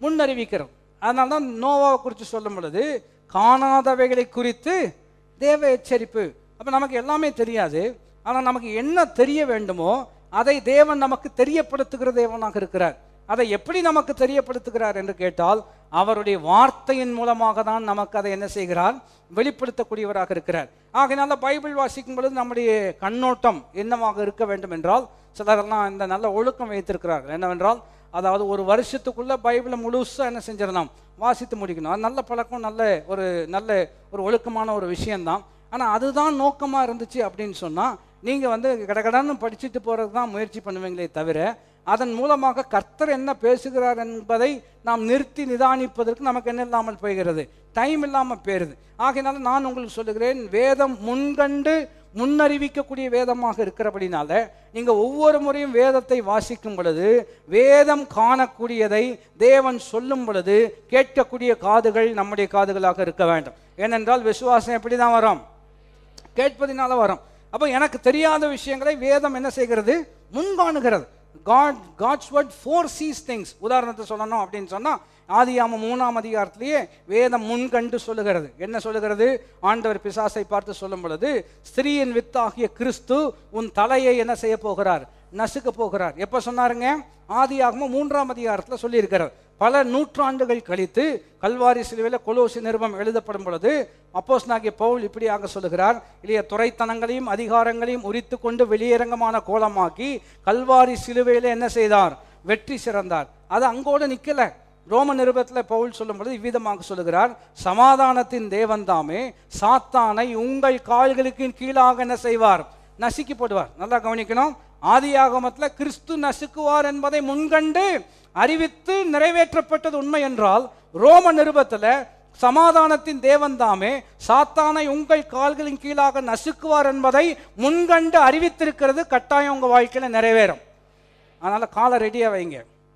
முன்னறிவிக்கிறோம் அதனால தான் நோவாவை குறித்து சொல்லும் பொழுது காணாதவைகளை குறித்து தேவ எச்சரிப்பு அப்போ நமக்கு எல்லாமே தெரியாது ஆனால் நமக்கு என்ன தெரிய வேண்டுமோ அதை தேவன் நமக்கு தெரியப்படுத்துகிற தேவனாக இருக்கிறார் அதை எப்படி நமக்கு தெரியப்படுத்துகிறார் என்று கேட்டால் அவருடைய வார்த்தையின் மூலமாக தான் நமக்கு அதை என்ன செய்கிறார் வெளிப்படுத்தக்கூடியவராக இருக்கிறார் ஆகையினால பைபிள் வாசிக்கும் பொழுது நம்முடைய கண்ணோட்டம் என்னவாக இருக்க வேண்டும் என்றால் சிலரெல்லாம் இந்த நல்ல ஒழுக்கம் வைத்திருக்கிறார்கள் என்னவென்றால் அதாவது ஒரு வருஷத்துக்குள்ள பைபிளை முழுசா என்ன செஞ்சிடலாம் வாசித்து முடிக்கணும் அது நல்ல பழக்கம் நல்ல ஒரு நல்ல ஒரு ஒழுக்கமான ஒரு விஷயம்தான் ஆனால் அதுதான் நோக்கமாக இருந்துச்சு அப்படின்னு சொன்னால் நீங்கள் வந்து கடகடன்னு படிச்சுட்டு போகிறது தான் முயற்சி பண்ணுவீங்களே தவிர அதன் மூலமாக கர்த்தர் என்ன பேசுகிறார் என்பதை நாம் நிறுத்தி நிதானிப்பதற்கு நமக்கு என்ன இல்லாமல் போகிறது டைம் இல்லாமல் போயிருது ஆகையினால நான் உங்களுக்கு சொல்லுகிறேன் வேதம் முன்கண்டு முன்னறிவிக்கக்கூடிய வேதமாக இருக்கிறபடினால நீங்கள் ஒவ்வொரு முறையும் வேதத்தை வாசிக்கும் பொழுது வேதம் காணக்கூடியதை தேவன் சொல்லும் பொழுது கேட்கக்கூடிய காதுகள் நம்முடைய காதுகளாக இருக்க வேண்டும் ஏனென்றால் விசுவாசம் எப்படி தான் வரும் கேட்பதினால வரும் அப்போ எனக்கு தெரியாத விஷயங்களை வேதம் என்ன செய்கிறது முன்காணுகிறது God God's word foresees things உதாரணத்தை சொல்லணும் அப்படின்னு சொன்னால் ஆதியாம மூணாம் அதிகாரத்திலேயே வேதம் முன்கண்டு சொல்லுகிறது என்ன சொல்லுகிறது ஆண்டவர் பிசாசை பார்த்து சொல்லும் பொழுது ஸ்திரீயின் வித்தாகிய கிறிஸ்து உன் தலையை என்ன செய்ய போகிறார் நசுக்க போகிறார் எப்போ சொன்னாருங்க ஆதியாகம மூன்றாம் அதிகாரத்தில் சொல்லியிருக்கிறார் பல நூற்றாண்டுகள் கழித்து கல்வாரி சிலுவையில் கொலோசி நிருபம் எழுதப்படும் பொழுது அப்போஸ் நாகிய பவுல் இப்படியாக சொல்லுகிறார் இல்லையா துறைத்தனங்களையும் அதிகாரங்களையும் உரித்து கொண்டு வெளியரங்கமான கோலமாக்கி கல்வாரி சிலுவையில் என்ன செய்தார் வெற்றி சிறந்தார் அது அங்கோடு நிற்கல ரோம நிருபத்தில் பவுல் சொல்லும் பொழுது இவ்விதமாக சொல்லுகிறார் சமாதானத்தின் தேவன் தாமே சாத்தானை உங்கள் கால்களுக்கு கீழாக என்ன செய்வார் நசுக்கி போடுவார் நல்லா கவனிக்கணும் ஆதியாகமத்தில் கிறிஸ்து நசுக்குவார் என்பதை முன்கண்டு அறிவித்து நிறைவேற்றப்பட்டது உண்மை என்றால் ரோம நிருபத்தில் சமாதானத்தின் தேவன் தாமே சாத்தானை உங்கள் கால்களின் கீழாக நசுக்குவார் என்பதை முன்கண்டு அறிவித்திருக்கிறது கட்டாயம் உங்கள் வாழ்க்கையில் நிறைவேறும் அதனால காலை ரெடியாக வைங்க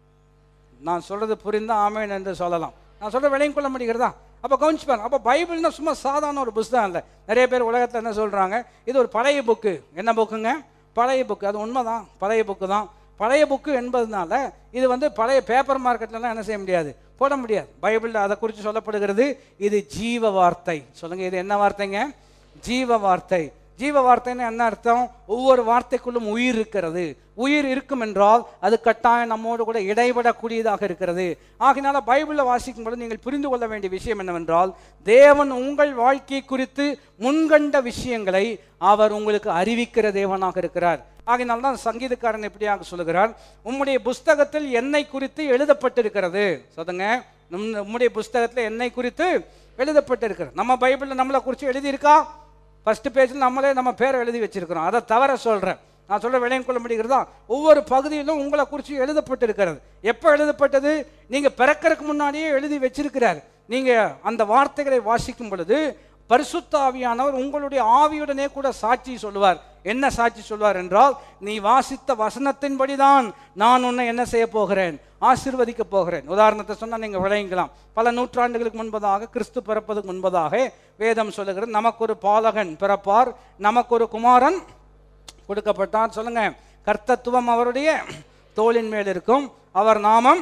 நான் சொல்றது புரிந்தா ஆமேன் என்று சொல்லலாம் நான் சொல்ற விலையும் கொள்ள முடிகிறதா அப்போ கவனிச்சு பாருங்க அப்போ பைபிள்னா சும்மா சாதாரண ஒரு புஸ்தகம் இல்லை நிறைய பேர் உலகத்தில் என்ன சொல்றாங்க இது ஒரு பழைய புக்கு என்ன புக்குங்க பழைய புக்கு அது உண்மைதான் பழைய புக்கு தான் பழைய புக்கு என்பதனால இது வந்து பழைய பேப்பர் மார்க்கெட்லலாம் என்ன செய்ய முடியாது போட முடியாது பைபிளில் அதை குறித்து சொல்லப்படுகிறது இது ஜீவ வார்த்தை சொல்லுங்க இது என்ன வார்த்தைங்க ஜீவ வார்த்தை ஜீவ வார்த்தைன்னு என்ன அர்த்தம் ஒவ்வொரு வார்த்தைக்குள்ளும் உயிர் இருக்கிறது உயிர் இருக்கும் என்றால் அது கட்டாயம் நம்மோடு கூட இடைபடக்கூடியதாக இருக்கிறது ஆகினால பைபிளில் வாசிக்கும் பொழுது நீங்கள் புரிந்து கொள்ள வேண்டிய விஷயம் என்னவென்றால் தேவன் உங்கள் வாழ்க்கை குறித்து முன்கண்ட விஷயங்களை அவர் உங்களுக்கு அறிவிக்கிற தேவனாக இருக்கிறார் ஆகினால தான் சங்கீதக்காரன் எப்படியாக சொல்லுகிறார் உம்முடைய புஸ்தகத்தில் என்னை குறித்து எழுதப்பட்டிருக்கிறது சொல்லுங்க நம்- உம்முடைய புஸ்தகத்தில் என்னை குறித்து எழுதப்பட்டிருக்கிறது நம்ம பைபிளில் நம்மளை குறித்து எழுதியிருக்கா ஃபர்ஸ்ட் பேஜில் நம்மளே நம்ம பேரை எழுதி வச்சிருக்கிறோம் அதை தவிர சொல்கிறேன் நான் சொல்ற விளையம் கொள்ள முடிகிறதா ஒவ்வொரு பகுதியிலும் உங்களை குறித்து எழுதப்பட்டிருக்கிறது எப்போ எழுதப்பட்டது நீங்கள் பிறக்கறதுக்கு முன்னாடியே எழுதி வச்சிருக்கிறார் நீங்கள் அந்த வார்த்தைகளை வாசிக்கும் பொழுது பரிசுத்த ஆவியானவர் உங்களுடைய ஆவியுடனே கூட சாட்சி சொல்லுவார் என்ன சாட்சி சொல்வார் என்றால் நீ வாசித்த வசனத்தின்படிதான் நான் உன்னை என்ன செய்ய போகிறேன் ஆசீர்வதிக்க போகிறேன் உதாரணத்தை சொன்னா நீங்க விளையங்கலாம் பல நூற்றாண்டுகளுக்கு முன்பதாக கிறிஸ்து பிறப்பதற்கு முன்பதாக வேதம் சொல்லுகிறது நமக்கு ஒரு பாலகன் பிறப்பார் நமக்கு ஒரு குமாரன் கொடுக்கப்பட்டார் சொல்லுங்க கர்த்தத்துவம் அவருடைய தோளின் மேல் இருக்கும் அவர் நாமம்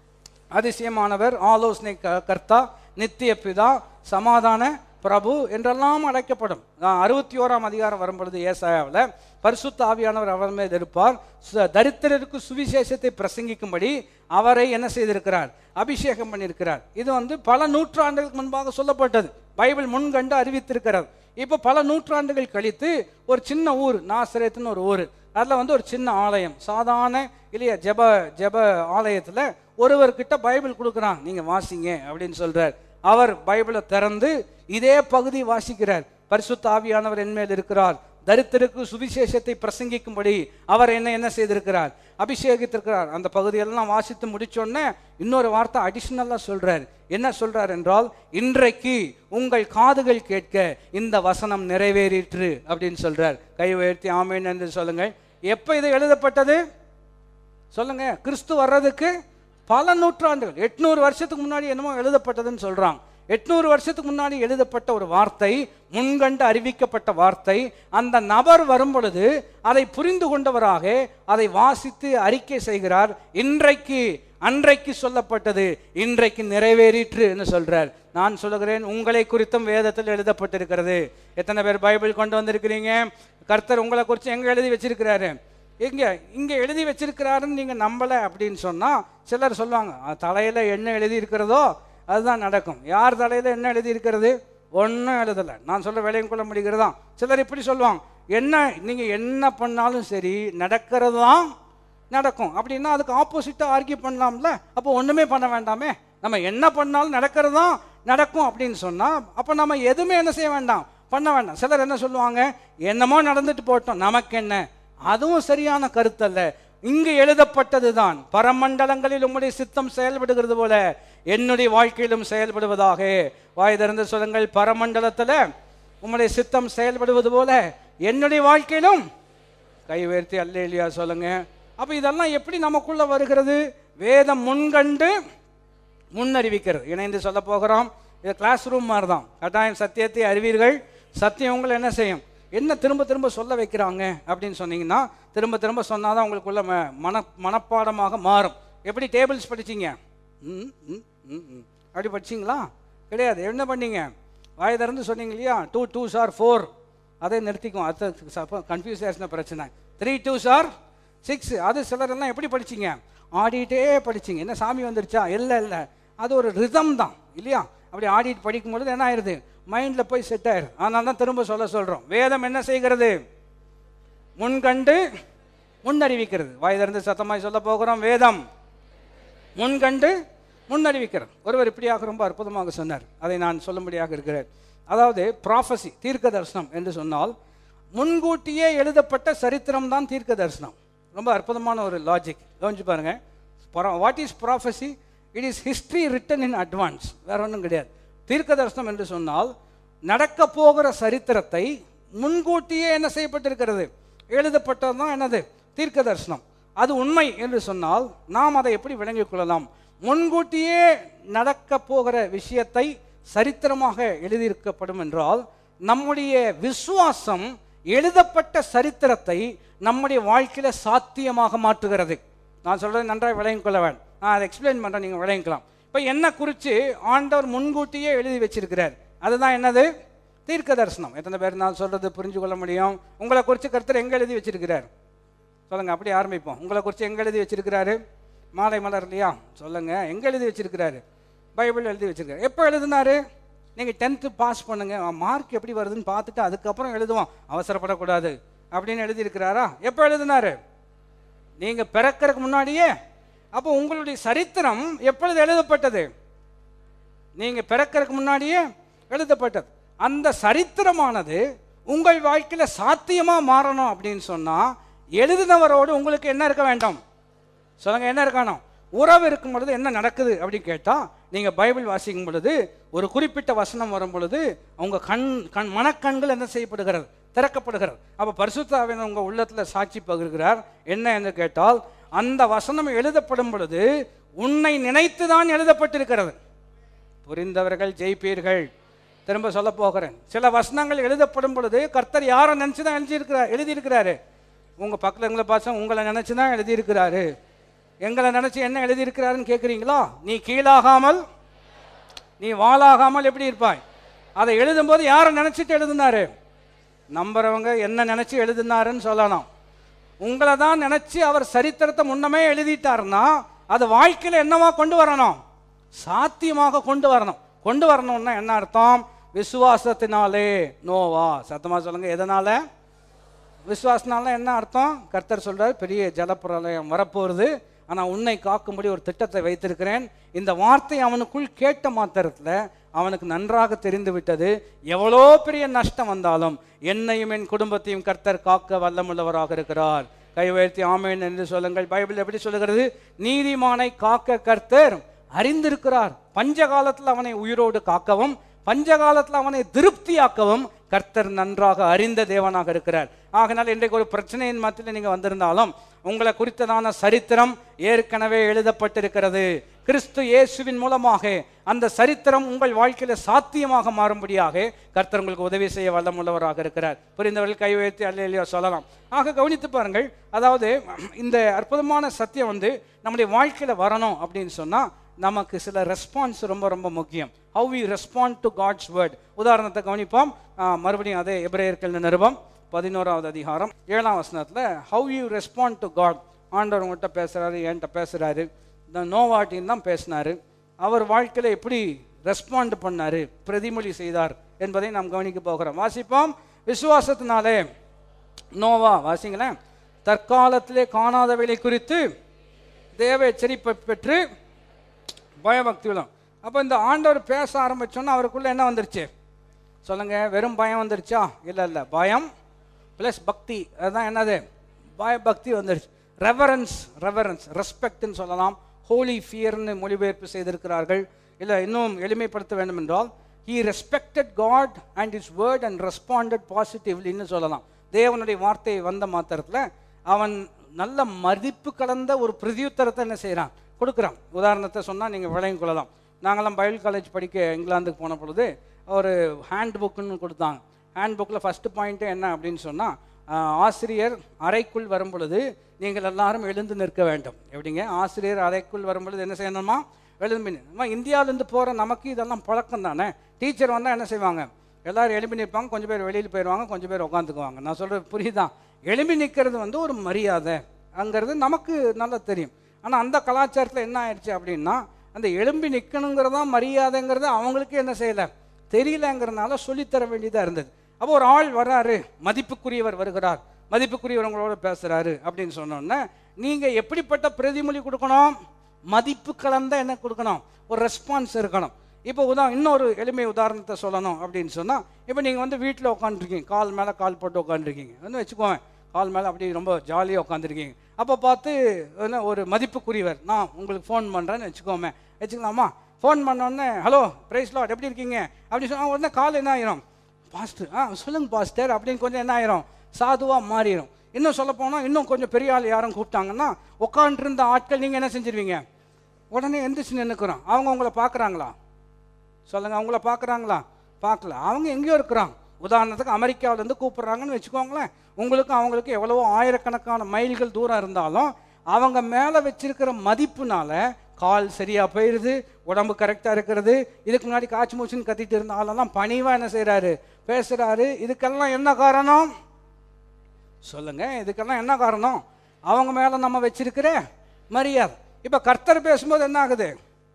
அதிசயமானவர் ஆலோசனை க- கர்த்தா நித்திய பிதா சமாதான பிரபு என்றெல்லாம் அழைக்கப்படும் நான் அறுபத்தி ஓராம் அதிகாரம் வரும்பொழுது ஏசாயாவில் பரிசுத்த ஆவியானவர் அவர் மேல் இருப்பார் சு- தரித்திரருக்கு சுவிசேஷத்தை பிரசங்கிக்கும்படி அவரை என்ன செய்திருக்கிறார் அபிஷேகம் பண்ணியிருக்கிறார் இது வந்து பல நூற்றாண்டுகளுக்கு முன்பாக சொல்லப்பட்டது பைபிள் முன்கண்டு அறிவித்திருக்கிறது இப்போ பல நூற்றாண்டுகள் கழித்து ஒரு சின்ன ஊர் நாசரேத்துன்னு ஒரு ஊர் அதில் வந்து ஒரு சின்ன ஆலயம் சாதாரண இல்லையா ஜெப ஜெப ஆலயத்தில் ஒருவர்கிட்ட பைபிள் கொடுக்குறான் நீங்கள் வாசிங்க அப்படின்னு சொல்றார் அவர் பைபிளை திறந்து இதே பகுதி வாசிக்கிறார் பரிசுத்த ஆவியானவர் என்மேல் இருக்கிறார் தரித்திற்கு சுவிசேஷத்தை பிரசங்கிக்கும்படி அவர் என்ன என்ன செய்திருக்கிறார் அபிஷேகித்திருக்கிறார் அந்த பகுதியெல்லாம் வாசித்து முடிச்சோடனே இன்னொரு வார்த்தை அடிஷ்னலாக சொல்றார் என்ன சொல்றார் என்றால் இன்றைக்கு உங்கள் காதுகள் கேட்க இந்த வசனம் நிறைவேறிற்று அப்படின்னு சொல்றார் கை உயர்த்தி ஆமேன் என்று சொல்லுங்கள் எப்போ இது எழுதப்பட்டது சொல்லுங்க கிறிஸ்து வர்றதுக்கு பல நூற்றாண்டுகள் எட்நூறு வருஷத்துக்கு முன்னாடி என்னமோ எழுதப்பட்டதுன்னு சொல்றாங்க எட்நூறு வருஷத்துக்கு முன்னாடி எழுதப்பட்ட ஒரு வார்த்தை முன்கண்டு அறிவிக்கப்பட்ட வார்த்தை அந்த நபர் வரும் பொழுது அதை புரிந்து கொண்டவராக அதை வாசித்து அறிக்கை செய்கிறார் இன்றைக்கு அன்றைக்கு சொல்லப்பட்டது இன்றைக்கு நிறைவேறிற்று என்று சொல்றார் நான் சொல்லுகிறேன் உங்களை குறித்தும் வேதத்தில் எழுதப்பட்டிருக்கிறது எத்தனை பேர் பைபிள் கொண்டு வந்திருக்கிறீங்க கர்த்தர் உங்களை குறித்து எங்க எழுதி வச்சிருக்கிறாரு எங்க இங்க எழுதி வச்சிருக்கிறாருன்னு நீங்க நம்பல அப்படின்னு சொன்னா சிலர் சொல்லுவாங்க "அஹ், தலையில என்ன எழுதி இருக்கிறதோ அதுதான் நடக்கும் யார் தலையில என்ன எழுதி இருக்கிறது ஒன்றும் எழுதலை நான் சொல்ற வேலையும் கொள்ள முடிகிறதா சிலர் இப்படி சொல்லுவாங்க என்ன நீங்க என்ன பண்ணாலும் சரி நடக்கிறது தான் நடக்கும் அப்படின்னா அதுக்கு ஆப்போசிட்டாக ஆர்கியூ பண்ணலாம்ல அப்போ ஒன்றுமே பண்ண வேண்டாமே நம்ம என்ன பண்ணாலும் நடக்கிறது தான் நடக்கும் அப்படின்னு சொன்னால் அப்போ நம்ம எதுவுமே என்ன செய்ய வேண்டாம் பண்ண வேண்டாம் சிலர் என்ன சொல்லுவாங்க என்னமோ நடந்துட்டு போட்டோம் நமக்கு என்ன அதுவும் சரியான கருத்தல்ல இங்கு எழுதப்பட்டது தான் பரமண்டலங்களில் உம்முடைய சித்தம் செயல்படுகிறது போல என்னுடைய வாழ்க்கையிலும் செயல்படுவதாக வாய் திறந்து சொல்லுங்கள் பரமண்டலத்தில் உம்முடைய சித்தம் செயல்படுவது போல என்னுடைய வாழ்க்கையிலும் கை உயர்த்தி அல்லேலியா சொல்லுங்க அப்ப இதெல்லாம் எப்படி நமக்குள்ள வருகிறது வேதம் முன்கண்டு முன்னறிவிக்கிறது இணைந்து சொல்ல போகிறோம் இது கிளாஸ் ரூம் மாதிரி தான் கட்டாயம் சத்தியத்தை அறிவீர்கள் சத்தியம் உங்களை என்ன செய்யும் என்ன திரும்ப திரும்ப சொல்ல வைக்கிறாங்க அப்படின்னு சொன்னீங்கன்னா திரும்ப திரும்ப சொன்னாதான் உங்களுக்குள்ள ம- மன மனப்பாடமாக மாறும் எப்படி டேபிள்ஸ் படிச்சீங்க ம், ம், ம், ம். அப்படி படிச்சீங்களா கிடையாது என்ன பண்ணீங்க வாய் திறந்து சொன்னீங்க இல்லையா டூ டூ சார் ஃபோர் அதை நிறுத்திக்கும் அது கன்ஃபியூஸ் ஆச்சுன்னா பிரச்சனை த்ரீ டூ சார் சிக்ஸ் அது சிலர் எல்லாம் எப்படி படிச்சீங்க ஆடிட்டே படிச்சீங்க என்ன சாமி வந்துருச்சா இல்லை இல்லை அது ஒரு ரிதம் தான் இல்லையா அப்படி ஆடிட்டு படிக்கும்பொழுது என்ன ஆயிருது மைண்டில் போய் செட் ஆயிரு அதனால தான் திரும்ப சொல்ல சொல்கிறோம் வேதம் என்ன செய்கிறது முன்கண்டு முன்னறிவிக்கிறது வாய் திறந்து சத்தமாய் சொல்ல போகிறோம் வேதம் முன்கண்டு முன்னறிவிக்கிறது ஒருவர் இப்படியாக ரொம்ப அற்புதமாக சொன்னார் அதை நான் சொல்லும்படியாக இருக்கிறேன் அதாவது ப்ராஃபஸி தீர்க்க தரிசனம் என்று சொன்னால் முன்கூட்டியே எழுதப்பட்ட சரித்திரம் தான் தீர்க்க தரிசனம் ரொம்ப அற்புதமான ஒரு லாஜிக் கவனிச்சு பாருங்க what is prophecy it is history written in advance வேற ஒன்றும் கிடையாது தீர்க்க தரிசனம் என்று சொன்னால் நடக்க போகிற சரித்திரத்தை முன்கூட்டியே என்ன செய்யப்பட்டிருக்கிறது எழுதப்பட்டது தான் என்னது தீர்க்க தரிசனம் அது உண்மை என்று சொன்னால் நாம் அதை எப்படி விளங்கிக் கொள்ளலாம் முன்கூட்டியே நடக்க போகிற விஷயத்தை சரித்திரமாக எழுதியிருக்கப்படும் என்றால் நம்முடைய விசுவாசம் எழுதப்பட்ட சரித்திரத்தை நம்முடைய வாழ்க்கையில சாத்தியமாக மாற்றுகிறது நான் சொல்றது நன்றாக விளங்கிக் கொள்ள வேண்டும் நான் அதை எக்ஸ்பிளைன் பண்றேன் நீங்க விளங்கிக்கலாம் இப்போ என்ன குறித்து ஆண்டவர் முன்கூட்டியே எழுதி வச்சிருக்கிறார் அதுதான் என்னது தீர்க்க தரிசனம் எத்தனை பேர் நான் சொல்றது புரிஞ்சு கொள்ள முடியும் உங்களை குறித்து கருத்தர் எங்க எழுதி வச்சிருக்கிறார் சொல்லுங்க அப்படி ஆரம்பிப்போம் உங்களை குறித்து எங்க எழுதி வச்சிருக்கிறாரு மாலை மலர் இல்லையா சொல்லுங்க எங்க எழுதி வச்சிருக்கிறாரு பைபிள் எழுதி வச்சிருக்காரு எப்போ எழுதினாரு நீங்க டென்த்து பாஸ் பண்ணுங்க மார்க் எப்படி வருதுன்னு பார்த்துட்டு அதுக்கப்புறம் எழுதுவோம் அவசரப்படக்கூடாது அப்படின்னு எழுதியிருக்கிறாரா எப்போ எழுதினாரு நீங்க பிறக்கறதுக்கு முன்னாடியே அப்போ உங்களுடைய சரித்திரம் எப்பொழுது எழுதப்பட்டது நீங்க பிறக்கறதுக்கு முன்னாடியே எழுதப்பட்டது அந்த சரித்திரமானது உங்கள் வாழ்க்கையில சாத்தியமா மாறணும் அப்படின்னு சொன்னா எழுதினவரோடு உங்களுக்கு என்ன இருக்க வேண்டும் சொல்லுங்க என்ன இருக்கணும் உறவு இருக்கும் பொழுது என்ன நடக்குது அப்படின்னு கேட்டா நீங்க பைபிள் வாசிக்கும் பொழுது ஒரு குறிப்பிட்ட வசனம் வரும் பொழுது உங்க கண் கண் மனக்கண்கள் என்ன செய்யப்படுகிறது திறக்கப்படுகிறது அப்ப பரிசுத்தாவின் உங்க உள்ளத்துல சாட்சி பகிர்கிறார் என்ன என்று கேட்டால் அந்த வசனம் எழுதப்படும் பொழுது உன்னை நினைத்து தான் எழுதப்பட்டிருக்கிறது புரிந்தவர்கள் ஜெயிப்பீர்கள் திரும்ப சொல்ல போகிறேன் சில வசனங்கள் எழுதப்படும் பொழுது கர்த்தர் யாரை நினைச்சு தான் எழுதியிருக்கிறார் எழுதியிருக்கிறாரு உங்க பக்கத்துல எங்களை பார்த்தா உங்களை நினைச்சு தான் எழுதியிருக்கிறாரு எங்களை நினைச்சு என்ன எழுதியிருக்கிறாருன்னு கேட்குறீங்களா நீ கீழாகாமல் நீ வாளாகாமல் எப்படி இருப்பாய் அதை எழுதும்போது யாரை நினைச்சிட்டு எழுதினாரு நம்புறவங்க என்ன நினைச்சு எழுதினாருன்னு சொல்லலாம் உங்களை தான் நினைச்சு அவர் சரித்திரத்தை முன்னமே எழுதிட்டாருன்னா அது வாழ்க்கையில என்னவா கொண்டு வரணும் சாத்தியமாக கொண்டு வரணும் கொண்டு வரணும்னா என்ன அர்த்தம் விசுவாசத்தினாலே நோவா சத்தமா சொல்லுங்க எதனால விசுவாசனால என்ன அர்த்தம் கர்த்தர் சொல்றார் பெரிய ஜலப்பிரளயம் வரப்போகுது ஆனா உன்னை காக்கும்படி ஒரு திட்டத்தை வைத்திருக்கிறேன் இந்த வார்த்தை அவனுக்குள் கேட்ட மாத்திரத்துல அவனுக்கு நன்றாக தெரிந்து விட்டது எவ்வளோ பெரிய நஷ்டம் வந்தாலும் என்னையும் என் குடும்பத்தையும் கர்த்தர் காக்க வல்லமுள்ளவராக இருக்கிறார் கை உயர்த்தி ஆமேன் என்று சொல்லுங்கள் பைபிள் எப்படி சொல்லுகிறது நீதிமானை காக்க கர்த்தர் அறிந்திருக்கிறார் பஞ்ச காலத்தில் அவனை உயிரோடு காக்கவும் பஞ்ச காலத்தில் அவனை திருப்தியாக்கவும் கர்த்தர் நன்றாக அறிந்த தேவனாக இருக்கிறார் ஆகினால் இன்றைக்கு ஒரு பிரச்சனையின் மத்தியில் நீங்க வந்திருந்தாலும் உங்களை குறித்ததான சரித்திரம் ஏற்கனவே எழுதப்பட்டிருக்கிறது கிறிஸ்து இயேசுவின் மூலமாக அந்த சரித்திரம் உங்கள் வாழ்க்கையில சாத்தியமாக மாறும்படியாக கர்த்தர் உங்களுக்கு உதவி செய்ய வல்லமுள்ளவராக இருக்கிறார் புரிந்தவர்கள் கை உயர்த்தி அல்லையா சொல்லலாம் ஆக கவனித்து பாருங்கள் அதாவது இந்த அற்புதமான சத்தியம் வந்து நம்முடைய வாழ்க்கையில வரணும் அப்படின்னு சொன்னா நமக்கு சில ரெஸ்பான்ஸ் ரொம்ப ரொம்ப முக்கியம் how we respond to God's word உதாரணத்தை கவனிப்போம் ஆ, மறுபடியும் அதே எபிரேயர்கள் நிருபம் பதினோராவது அதிகாரம் ஏழாம் வசனத்துல how you respond to God ஆண்டவர் உங்கள்கிட்ட பேசுறாரு என்கிட்ட பேசுறாரு இந்த நோவாட்டின்னு தான் பேசினாரு அவர் வாழ்க்கையில எப்படி ரெஸ்பாண்ட் பண்ணாரு பிரதிமொழி செய்தார் என்பதை நாம் கவனிக்க போகிறோம் வாசிப்போம் விசுவாசத்தினாலே நோவா வாசிங்களேன் தற்காலத்திலே காணாதவைகளை குறித்து தேவ எச்சரிப்பை பெற்று பயபக்தியுடன் அப்போ இந்த ஆண்டவர் பேச ஆரம்பிச்சோன்னா அவருக்குள்ள என்ன வந்துருச்சு சொல்லுங்க வெறும் பயம் வந்துருச்சா இல்லை இல்லை பயம் ப்ளஸ் பக்தி அதுதான் என்னது பயபக்தி வந்துருச்சு ரெவரன்ஸ் ரெவரன்ஸ் ரெஸ்பெக்ட்னு சொல்லலாம் ஹோலி ஃபியர்னு மொழிபெயர்ப்பு செய்திருக்கிறார்கள் இல்லை இன்னும் எளிமைப்படுத்த வேண்டும் என்றால் he respected God and his word and responded பாசிட்டிவ்லின்னு சொல்லலாம் தேவனுடைய வார்த்தை வந்த மாத்திரத்தில் அவன் நல்ல மதிப்பு கலந்த ஒரு பிரதியுத்தரத்தை என்ன செய்கிறான் கொடுக்குறான் உதாரணத்தை சொன்னால் நீங்கள் விளங்கிக் கொள்ளலாம் நாங்களாம் பைபிள் காலேஜ் படிக்க இங்கிலாந்துக்கு போன பொழுது ஒரு ஹேண்ட் புக்குன்னு கொடுத்தாங்க ஹேண்ட் புக்கில் ஃபஸ்ட்டு பாயிண்ட்டு என்ன அப்படின்னு சொன்னால் ஆசிரியர் அறைக்குள் வரும் பொழுது நீங்கள் எல்லாரும் எழுந்து நிற்க வேண்டும் எப்படிங்க ஆசிரியர் அறைக்குள் வரும் பொழுது என்ன செய்யணுமா எழும்பி நின்னு. நம்ம இந்தியாவிலேருந்து போகிற நமக்கு இதெல்லாம் பழக்கம் தானே டீச்சர் வந்தால் என்ன செய்வாங்க எல்லாரும் எழும்பி நிற்பாங்க கொஞ்சம் பேர் வெளியில் போயிடுவாங்க கொஞ்சம் பேர் உட்காந்துக்குவாங்க நான் சொல்கிறது புரியுதா எழும்பி நிற்கிறது வந்து ஒரு மரியாதை அங்கிறது நமக்கு நல்லா தெரியும் ஆனால் அந்த கலாச்சாரத்தில் என்ன ஆயிடுச்சு அப்படின்னா அந்த எழும்பி நிற்கணுங்கிறதா மரியாதைங்கிறது அவங்களுக்கு என்ன செய்யலை தெரியலங்கிறதுனால சொல்லித்தர வேண்டியதாக இருந்தது அப்போ ஒரு ஆள் வர்றாரு மதிப்புக்குரியவர் வருகிறார் மதிப்புக்குரியவர் உங்களோட பேசுகிறாரு அப்படின்னு சொன்னோன்னே நீங்கள் எப்படிப்பட்ட பிரதிமொழி கொடுக்கணும் மதிப்பு கலந்த என்ன கொடுக்கணும் ஒரு ரெஸ்பான்ஸ் இருக்கணும் இப்போ உதா இன்னொரு எளிமை உதாரணத்தை சொல்லணும் அப்படின்னு சொன்னால் இப்போ நீங்கள் வந்து வீட்டில் உட்காந்துருக்கீங்க கால் மேலே கால் போட்டு உட்காந்துருக்கீங்க வந்து வச்சுக்கோங்க கால் மேலே அப்படி ரொம்ப ஜாலியாக உட்காந்துருக்கீங்க அப்போ பார்த்து என்ன ஒரு மதிப்புக்குரியவர் நான் உங்களுக்கு ஃபோன் பண்ணுறேன்னு வச்சுக்கோமே வச்சுக்கலாமா ஃபோன் உடனே ஹலோ பிரைஸ் லாட் எப்படி இருக்கீங்க அப்படின்னு சொன்னால் உடனே கால் என்ன ஆயிரும் பாஸ்டர் ஆ சொல்லுங்க பாஸ்டர் அப்படின்னு கொஞ்சம் என்ன ஆயிரும் சாதுவாக மாறிடும் இன்னும் சொல்ல போனால் இன்னும் கொஞ்சம் பெரிய ஆள் யாரும் கூப்பிட்டாங்கன்னா உட்காந்துருந்த ஆட்கள் நீங்கள் என்ன செஞ்சிருவீங்க உடனே எந்திரிச்சு நின்றுக்குறோம் அவங்க உங்களை பார்க்குறாங்களா சொல்லுங்க அவங்கள பார்க்குறாங்களா பார்க்கல அவங்க எங்கேயோ இருக்கிறாங்க உதாரணத்துக்கு அமெரிக்காவிலேருந்து கூப்பிட்றாங்கன்னு வச்சுக்கோங்களேன் உங்களுக்கும் அவங்களுக்கு எவ்வளவோ ஆயிரக்கணக்கான மைல்கள் தூரம் இருந்தாலும் அவங்க மேலே வச்சிருக்கிற மதிப்புனால கால் சரியாக போயிடுது உடம்பு கரெக்டாக இருக்கிறது இதுக்கு முன்னாடி காய்ச்சி மூச்சுன்னு கத்திட்டு இருந்த ஆளெல்லாம் பணிவாக என்ன செய்கிறாரு பேசுகிறாரு இதுக்கெல்லாம் என்ன காரணம் சொல்லுங்க இதுக்கெல்லாம் என்ன காரணம் அவங்க மேலே நம்ம வச்சிருக்கிற மரியாதை இப்போ கர்த்தர் பேசும்போது என்ன ஆகுது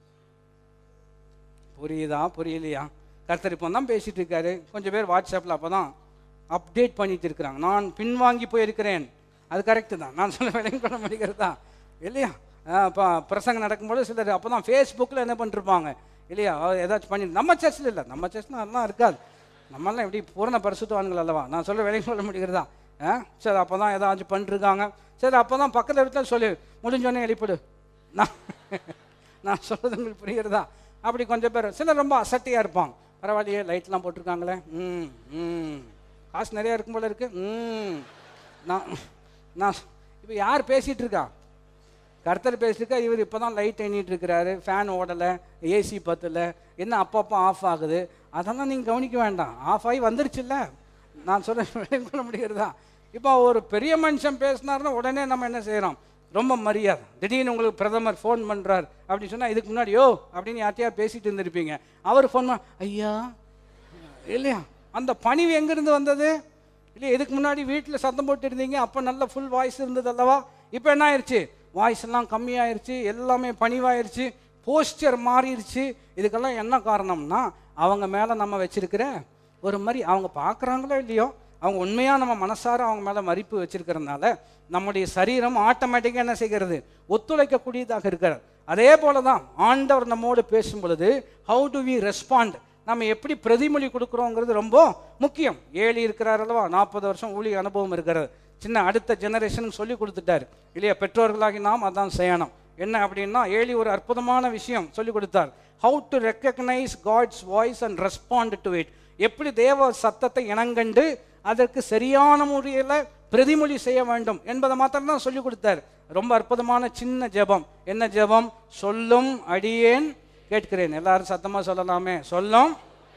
புரியுதா புரியலையா கர்த்தர் இப்போ தான் பேசிட்டு இருக்காரு கொஞ்சம் பேர் வாட்ஸ்அப்பில் அப்போ தான் அப்டேட் பண்ணிட்டு இருக்கிறாங்க நான் பின்வாங்கி போயிருக்கிறேன் அது கரெக்டு தான் நான் சொல்ல விலையும் பண்ண முடிகிறதா இல்லையா இப்போ பிரசங்கம் நடக்கும்போது சிலர் அப்போ தான் ஃபேஸ்புக்கில் என்ன பண்ணிருப்பாங்க இல்லையா அவர் ஏதாச்சும் பண்ணி நம்ம சர்ச்சில் இல்லை நம்ம சர்ச்சில் அதெல்லாம் இருக்காது நம்மளாம் எப்படி பூரண பரிசுத்தவான்கள் அல்லவா நான் சொல்ல விலையும் சொல்ல முடிகிறதா ஆ சரி அப்போ தான் ஏதாச்சும் பண்ணிருக்காங்க சரி அப்போ தான் பக்கத்தில் இடத்துல சொல்லு முடிஞ்சோடனே எழுப்பிடு நான் நான் சொல்றது உங்களுக்கு புரிகிறதா அப்படி கொஞ்சம் பேர் சிலர் ரொம்ப அசட்டியாக இருப்பாங்க பரவாயில்லையே லைட்லாம் போட்டிருக்காங்களே ம் ம் காசு நிறையா இருக்கும் போல இருக்கு ம் நான் நான் இப்போ யார் பேசிகிட்டு இருக்கா கர்த்தர் பேசியிருக்கா இவர் இப்போ தான் லைட் எண்ணிட்டு இருக்கிறாரு ஃபேன் ஓடலை ஏசி பத்தல என்ன அப்பப்போ ஆஃப் ஆகுது அதெல்லாம் நீங்கள் கவனிக்க வேண்டாம் ஆஃப் ஆகி வந்துருச்சுல்ல நான் சொல்ல கொள்ள முடிகிறதா இப்போ ஒரு பெரிய மனுஷன் பேசினாருன்னா உடனே நம்ம என்ன செய்கிறோம் ரொம்ப மரியாதை திடீர்னு உங்களுக்கு பிரதமர் ஃபோன் பண்ணுறார் அப்படின்னு சொன்னால் இதுக்கு முன்னாடி யோ அப்படின்னு யார்ட்டையா பேசிட்டு இருந்திருப்பீங்க அவர் ஃபோன் பண்ண ஐயா இல்லையா அந்த பணிவு எங்கேருந்து வந்தது இல்லையா இதுக்கு முன்னாடி வீட்டில் சத்தம் போட்டு இருந்தீங்க அப்போ நல்ல ஃபுல் வாய்ஸ் இருந்தது அல்லவா இப்போ என்ன ஆயிடுச்சு வாய்ஸ் எல்லாம் கம்மியாயிருச்சு எல்லாமே பணிவாயிருச்சு போஸ்டர் மாறிடுச்சு இதுக்கெல்லாம் என்ன காரணம்னா அவங்க மேலே நம்ம வச்சிருக்கிற ஒரு மாதிரி அவங்க பார்க்குறாங்களோ இல்லையோ அவங்க உண்மையாக நம்ம மனசார அவங்க மேலே மதிப்பு வச்சிருக்கிறதுனால நம்முடைய சரீரம் ஆட்டோமேட்டிக்காக என்ன செய்கிறது ஒத்துழைக்கக்கூடியதாக இருக்கிறது அதே போல தான் ஆண்டவர் நம்மோடு பேசும் பொழுது ஹவு டு வி ரெஸ்பாண்ட் நம்ம எப்படி பிரதிமொழி கொடுக்குறோங்கிறது ரொம்ப முக்கியம் ஏழி இருக்கிறார் அல்லவா நாற்பது வருஷம் ஊழிய அனுபவம் இருக்கிறது சின்ன அடுத்த ஜெனரேஷனுக்கு சொல்லி கொடுத்துட்டாரு இல்லையா பெற்றோர்களாகி நாம் அதான் செய்யணும் என்ன அப்படின்னா ஏழி ஒரு அற்புதமான விஷயம் சொல்லி கொடுத்தார் how to recognise God's voice and respond to it எப்படி தேவ சத்தத்தை இனங்கண்டு அதற்கு சரியான முறையில் பிரதிமொழி செய்ய வேண்டும் என்பதை மாத்திரம் தான் சொல்லி கொடுத்தார் ரொம்ப அற்புதமான சின்ன ஜெபம் என்ன ஜெபம் சொல்லும் அடியேன் கேட்கிறேன் எல்லாரும் சத்தமா சொல்லலாமே சொல்லும்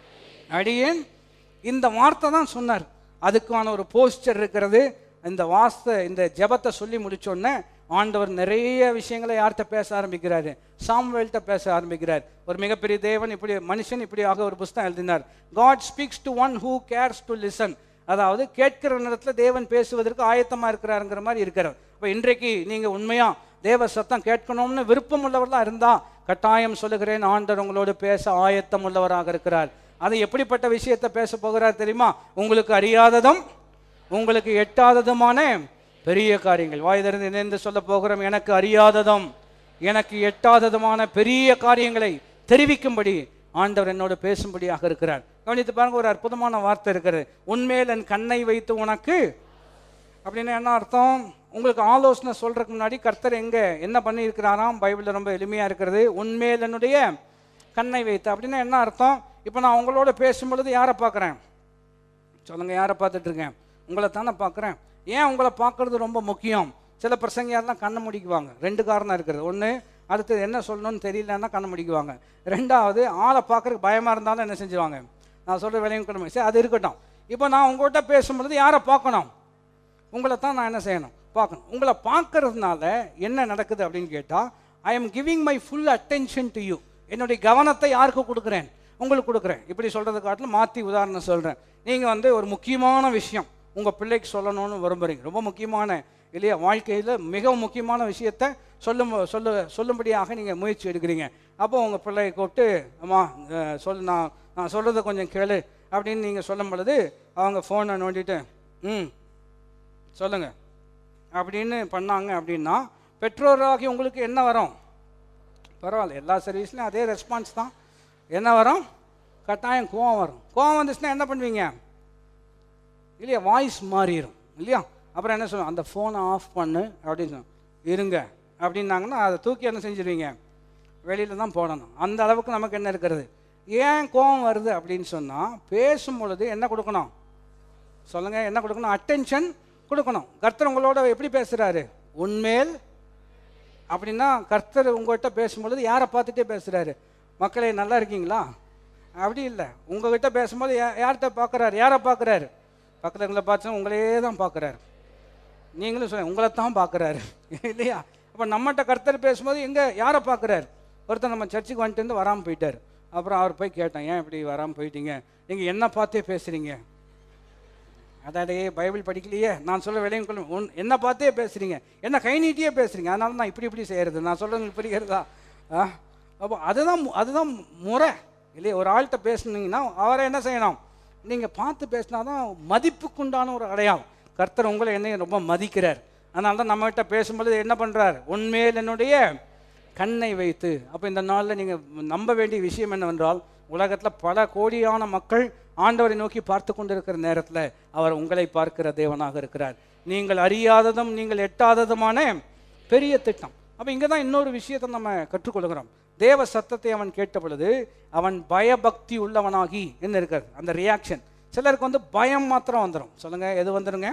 அடியேன் இந்த வார்த்தை தான் சொன்னார் அதுக்கான ஒரு போஸ்டர் இருக்கிறது இந்த வாஸ்தை இந்த ஜெபத்தை சொல்லி முடிச்சோடனே ஆண்டவர் நிறைய விஷயங்களை யார்கிட்ட பேச ஆரம்பிக்கிறாரு சாம்வேல்கிட்ட பேச ஆரம்பிக்கிறார் ஒரு மிகப்பெரிய தேவன் இப்படி மனுஷன் இப்படியாக ஒரு புஸ்தகம் எழுதினார் God speaks to one who cares to listen அதாவது கேட்கிற நேரத்தில் தேவன் பேசுவதற்கு ஆயத்தமா இருக்கிறாருங்கிற மாதிரி இருக்கிறார் இப்போ இன்றைக்கு நீங்க உண்மையா தேவ சத்தம் கேட்கணும்னு விருப்பம் உள்ளவர்களா இருந்தா கட்டாயம் சொல்லுகிறேன் ஆண்டவர் உங்களோடு பேச ஆயத்தம் உள்ளவராக இருக்கிறார் அது எப்படிப்பட்ட விஷயத்தை பேச போகிறார் தெரியுமா உங்களுக்கு அறியாததும் உங்களுக்கு எட்டாததுமான பெரிய காரியங்கள் வாய் திறந்து இணைந்து சொல்ல போகிறோம் எனக்கு அறியாததும் எனக்கு எட்டாததுமான பெரிய காரியங்களை தெரிவிக்கும்படி ஆண்டவர் என்னோடு பேசும்படியாக இருக்கிறார் கவனித்து பாருங்க ஒரு அற்புதமான வார்த்தை இருக்கிறது உண்மையில் என் கண்ணை வைத்து உனக்கு அப்படின்னு என்ன அர்த்தம் உங்களுக்கு ஆலோசனை சொல்றதுக்கு முன்னாடி கர்த்தர் எங்க என்ன பண்ணியிருக்கிறாராம் பைபிளில் ரொம்ப எளிமையா இருக்கிறது உண்மையில் என்னுடைய கண்ணை வைத்து அப்படின்னா என்ன அர்த்தம் இப்போ நான் உங்களோட பேசும்பொழுது யாரை பார்க்குறேன் சொல்லுங்க யாரை பார்த்துட்டு இருக்கேன் உங்களை தானே பார்க்குறேன் ஏன் உங்களை பார்க்கறது ரொம்ப முக்கியம் சில பிரசங்க யாரெல்லாம் கண்ணை முடிக்குவாங்க ரெண்டு காரணம் இருக்கிறது ஒன்று அடுத்தது என்ன சொல்லணும்னு தெரியலன்னா கண்ணை முடிக்குவாங்க ரெண்டாவது ஆளை பார்க்கறதுக்கு பயமாக இருந்தாலும் என்ன செஞ்சுருவாங்க நான் சொல்கிற வேலையும் கிளம்பி சரி அது இருக்கட்டும் இப்போ நான் உங்கள்கிட்ட பேசும்பொழுது யாரை பார்க்கணும் உங்களை தான் நான் என்ன செய்யணும் பார்க்கணும் உங்களை பார்க்கறதுனால என்ன நடக்குது அப்படின்னு கேட்டால் I am giving my full attention to you என்னுடைய கவனத்தை யாருக்கு கொடுக்குறேன் உங்களுக்கு கொடுக்குறேன் இப்படி சொல்கிறது காட்டிலும் மாற்றி உதாரணம் சொல்கிறேன் நீங்கள் வந்து ஒரு முக்கியமான விஷயம் உங்கள் பிள்ளைக்கு சொல்லணும்னு விரும்புகிறீங்க ரொம்ப முக்கியமான இல்லையா வாழ்க்கையில் மிகவும் முக்கியமான விஷயத்த சொல்லும் சொல்ல சொல்லும்படியாக நீங்கள் முயற்சி எடுக்கிறீங்க அப்போ உங்கள் பிள்ளையை கூப்பிட்டு அம்மா அஹ், சொல் நான் நான் சொல்கிறத கொஞ்சம் கேளு அப்படின்னு நீங்கள் சொல்லும் பொழுது அவங்க ஃபோனை நோண்டிட்டு ம் சொல்லுங்க அப்படின்னு பண்ணாங்க அப்படின்னா பெற்றோராகி உங்களுக்கு என்ன வரும் பரவாயில்ல எல்லா சர்வீஸ்லையும் அதே ரெஸ்பான்ஸ் தான் என்ன வரும் கட்டாயம் கோவம் வரும் கோவம் வந்துச்சுன்னா என்ன பண்ணுவீங்க இல்லையா வாய்ஸ் மாறிடும் இல்லையா அப்புறம் என்ன சொல்லுவோம் அந்த ஃபோனை ஆஃப் பண்ணு அப்படின்னு சொல்லுவோம். இருங்க அப்படின்னாங்கன்னா அதை தூக்கி என்ன செஞ்சிருவீங்க வெளியில தான் போடணும் அந்த அளவுக்கு நமக்கு என்ன இருக்கிறது ஏன் கோவம் வருது அப்படின்னு சொன்னால் பேசும் பொழுது என்ன கொடுக்கணும் சொல்லுங்க என்ன கொடுக்கணும் அட்டென்ஷன் கொடுக்கணும் கர்த்தர் உங்களோட எப்படி பேசுறாரு உண்மையில் அப்படின்னா கர்த்தர் உங்கள்கிட்ட பேசும்பொழுது யாரை பார்த்துட்டே பேசுறாரு மக்களே நல்லா இருக்கீங்களா அப்படி இல்லை உங்ககிட்ட பேசும்போது யா- யார்கிட்ட பார்க்குறாரு யாரை பார்க்குறாரு பக்கத்தில் உங்களை பார்த்து உங்களையே தான் பார்க்குறாரு நீங்களும் சொல்லுங்க உங்களை தான் பார்க்குறாரு இல்லையா அப்போ நம்மகிட்ட கர்த்தர் பேசும்போது எங்கே யாரை பார்க்குறாரு ஒருத்தர் நம்ம சர்ச்சுக்கு வந்துட்டு இருந்து வராமல் போயிட்டார் அப்புறம் அவர் போய் கேட்டேன் ஏன் இப்படி வராமல் போயிட்டீங்க நீங்கள் என்ன பார்த்தே பேசுகிறீங்க அதாடே பைபிள் படிக்கலையே நான் சொல்ல விளையும் கொள்ளும் உன் என்ன பார்த்தே பேசுறீங்க என்ன கை நீட்டியே பேசுறீங்க அதனால நான் இப்படி இப்படி செய்யறது நான் சொல்றது உங்களுக்கு புரிகிறதா ஆ அப்போ அதுதான் மு- அதுதான் முறை இல்லையா ஒரு ஆள்கிட்ட பேசுனீங்கன்னா அவரை என்ன செய்யணும் நீங்கள் பார்த்து பேசினா தான் மதிப்புக்குண்டான ஒரு அடையாளம் கர்த்தர் உங்களை என்னையும் ரொம்ப மதிக்கிறார் அதனால தான் நம்மகிட்ட பேசும்பொழுது என்ன பண்ணுறார் உண்மையில் என்னுடைய கண்ணை வைத்து அப்போ இந்த நாளில் நீங்கள் நம்ப வேண்டிய விஷயம் என்னவென்றால் உலகத்தில் பல கோடியான மக்கள் ஆண்டவரை நோக்கி பார்த்து கொண்டிருக்கிற நேரத்தில் அவர் உங்களை பார்க்கிற தேவனாக இருக்கிறார் நீங்கள் அறியாததும் நீங்கள் எட்டாததுமான பெரிய திட்டம் அப்போ இங்கே தான் இன்னொரு விஷயத்தை நம்ம கற்றுக்கொள்கிறோம் தேவ சத்தத்தை அவன் கேட்ட பொழுது அவன் பயபக்தி உள்ளவனாகி என்ன இருக்காது அந்த ரியாக்ஷன் சிலருக்கு வந்து பயம் மாத்திரம் வந்துடும் சொல்லுங்க எது வந்துருங்க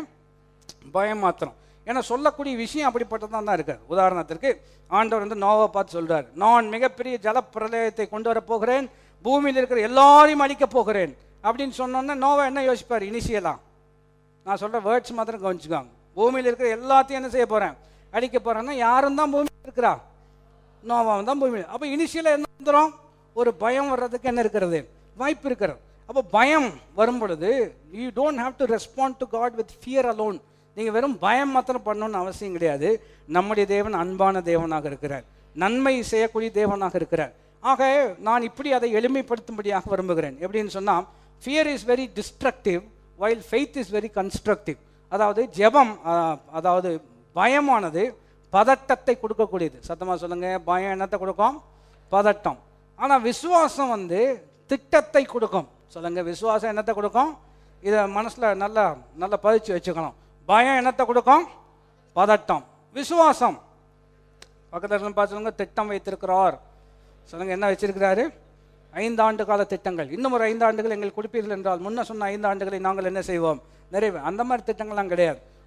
பயம் மாத்திரம் ஏன்னா சொல்லக்கூடிய விஷயம் அப்படிப்பட்டதான் தான் இருக்காது உதாரணத்திற்கு ஆண்டவர் வந்து நோவை பார்த்து சொல்றார் நான் மிகப்பெரிய ஜலப்பிரளயத்தை கொண்டு வரப் போகிறேன் பூமியில் இருக்கிற எல்லாரையும் அழிக்கப் போகிறேன் அப்படின்னு சொன்னோன்னே நோவா என்ன யோசிப்பார் இனிஷியலா நான் சொல்ற வேர்ட்ஸ் மாத்திரம் கவனிச்சுக்காங்க பூமியில் இருக்கிற எல்லாத்தையும் என்ன செய்ய போறேன் அழிக்க போறேன்னா யாரும் தான் பூமியில் இருக்கிறா நோவாவும் தான் பூமியில் அப்போ இனிஷியலாக என்ன வந்துடும் ஒரு பயம் வர்றதுக்கு என்ன இருக்கிறது வாய்ப்பு இருக்கிறது அப்போ பயம் வரும் பொழுது you don't have to respond to God with fear alone நீங்கள் வெறும் பயம் மாத்திரம் பண்ணணும்னு அவசியம் கிடையாது நம்முடைய தேவன் அன்பான தேவனாக இருக்கிறார் நன்மை செய்யக்கூடிய தேவனாக இருக்கிறார் ஆக நான் இப்படி அதை எளிமைப்படுத்தும்படியாக விரும்புகிறேன் எப்படின்னு சொன்னால் fear is very destructive while faith is very constructive அதாவது ஜெபம் அஹ், அதாவது பயமானது பதட்டத்தை கொடுக்கக்கூடியது சத்தமா சொல்லுங்க பயம் என்னத்தை கொடுக்கும் பதட்டம் ஆனா விசுவாசம் வந்து திட்டத்தை கொடுக்கும் சொல்லுங்க விசுவாசம் என்னத்தை கொடுக்கும் இதை மனசுல நல்லா நல்லா பதிச்சு வச்சுக்கணும் பயம் என்னத்தை கொடுக்கும் பதட்டம் விசுவாசம் பக்கத்துல இருந்து பார்த்து சொல்லுங்க திட்டம் வைத்திருக்கிறார் சொல்லுங்க என்ன வச்சிருக்கிறாரு ஐந்து ஆண்டு கால திட்டங்கள் இன்னும் ஒரு ஐந்து ஆண்டுகள் எங்களுக்கு கொடுப்பீர்கள் என்றால் முன்ன சொன்ன ஐந்து ஆண்டுகளை நாங்கள் என்ன செய்வோம் நிறைவு அந்த மாதிரி திட்டங்கள்லாம் கிடையாது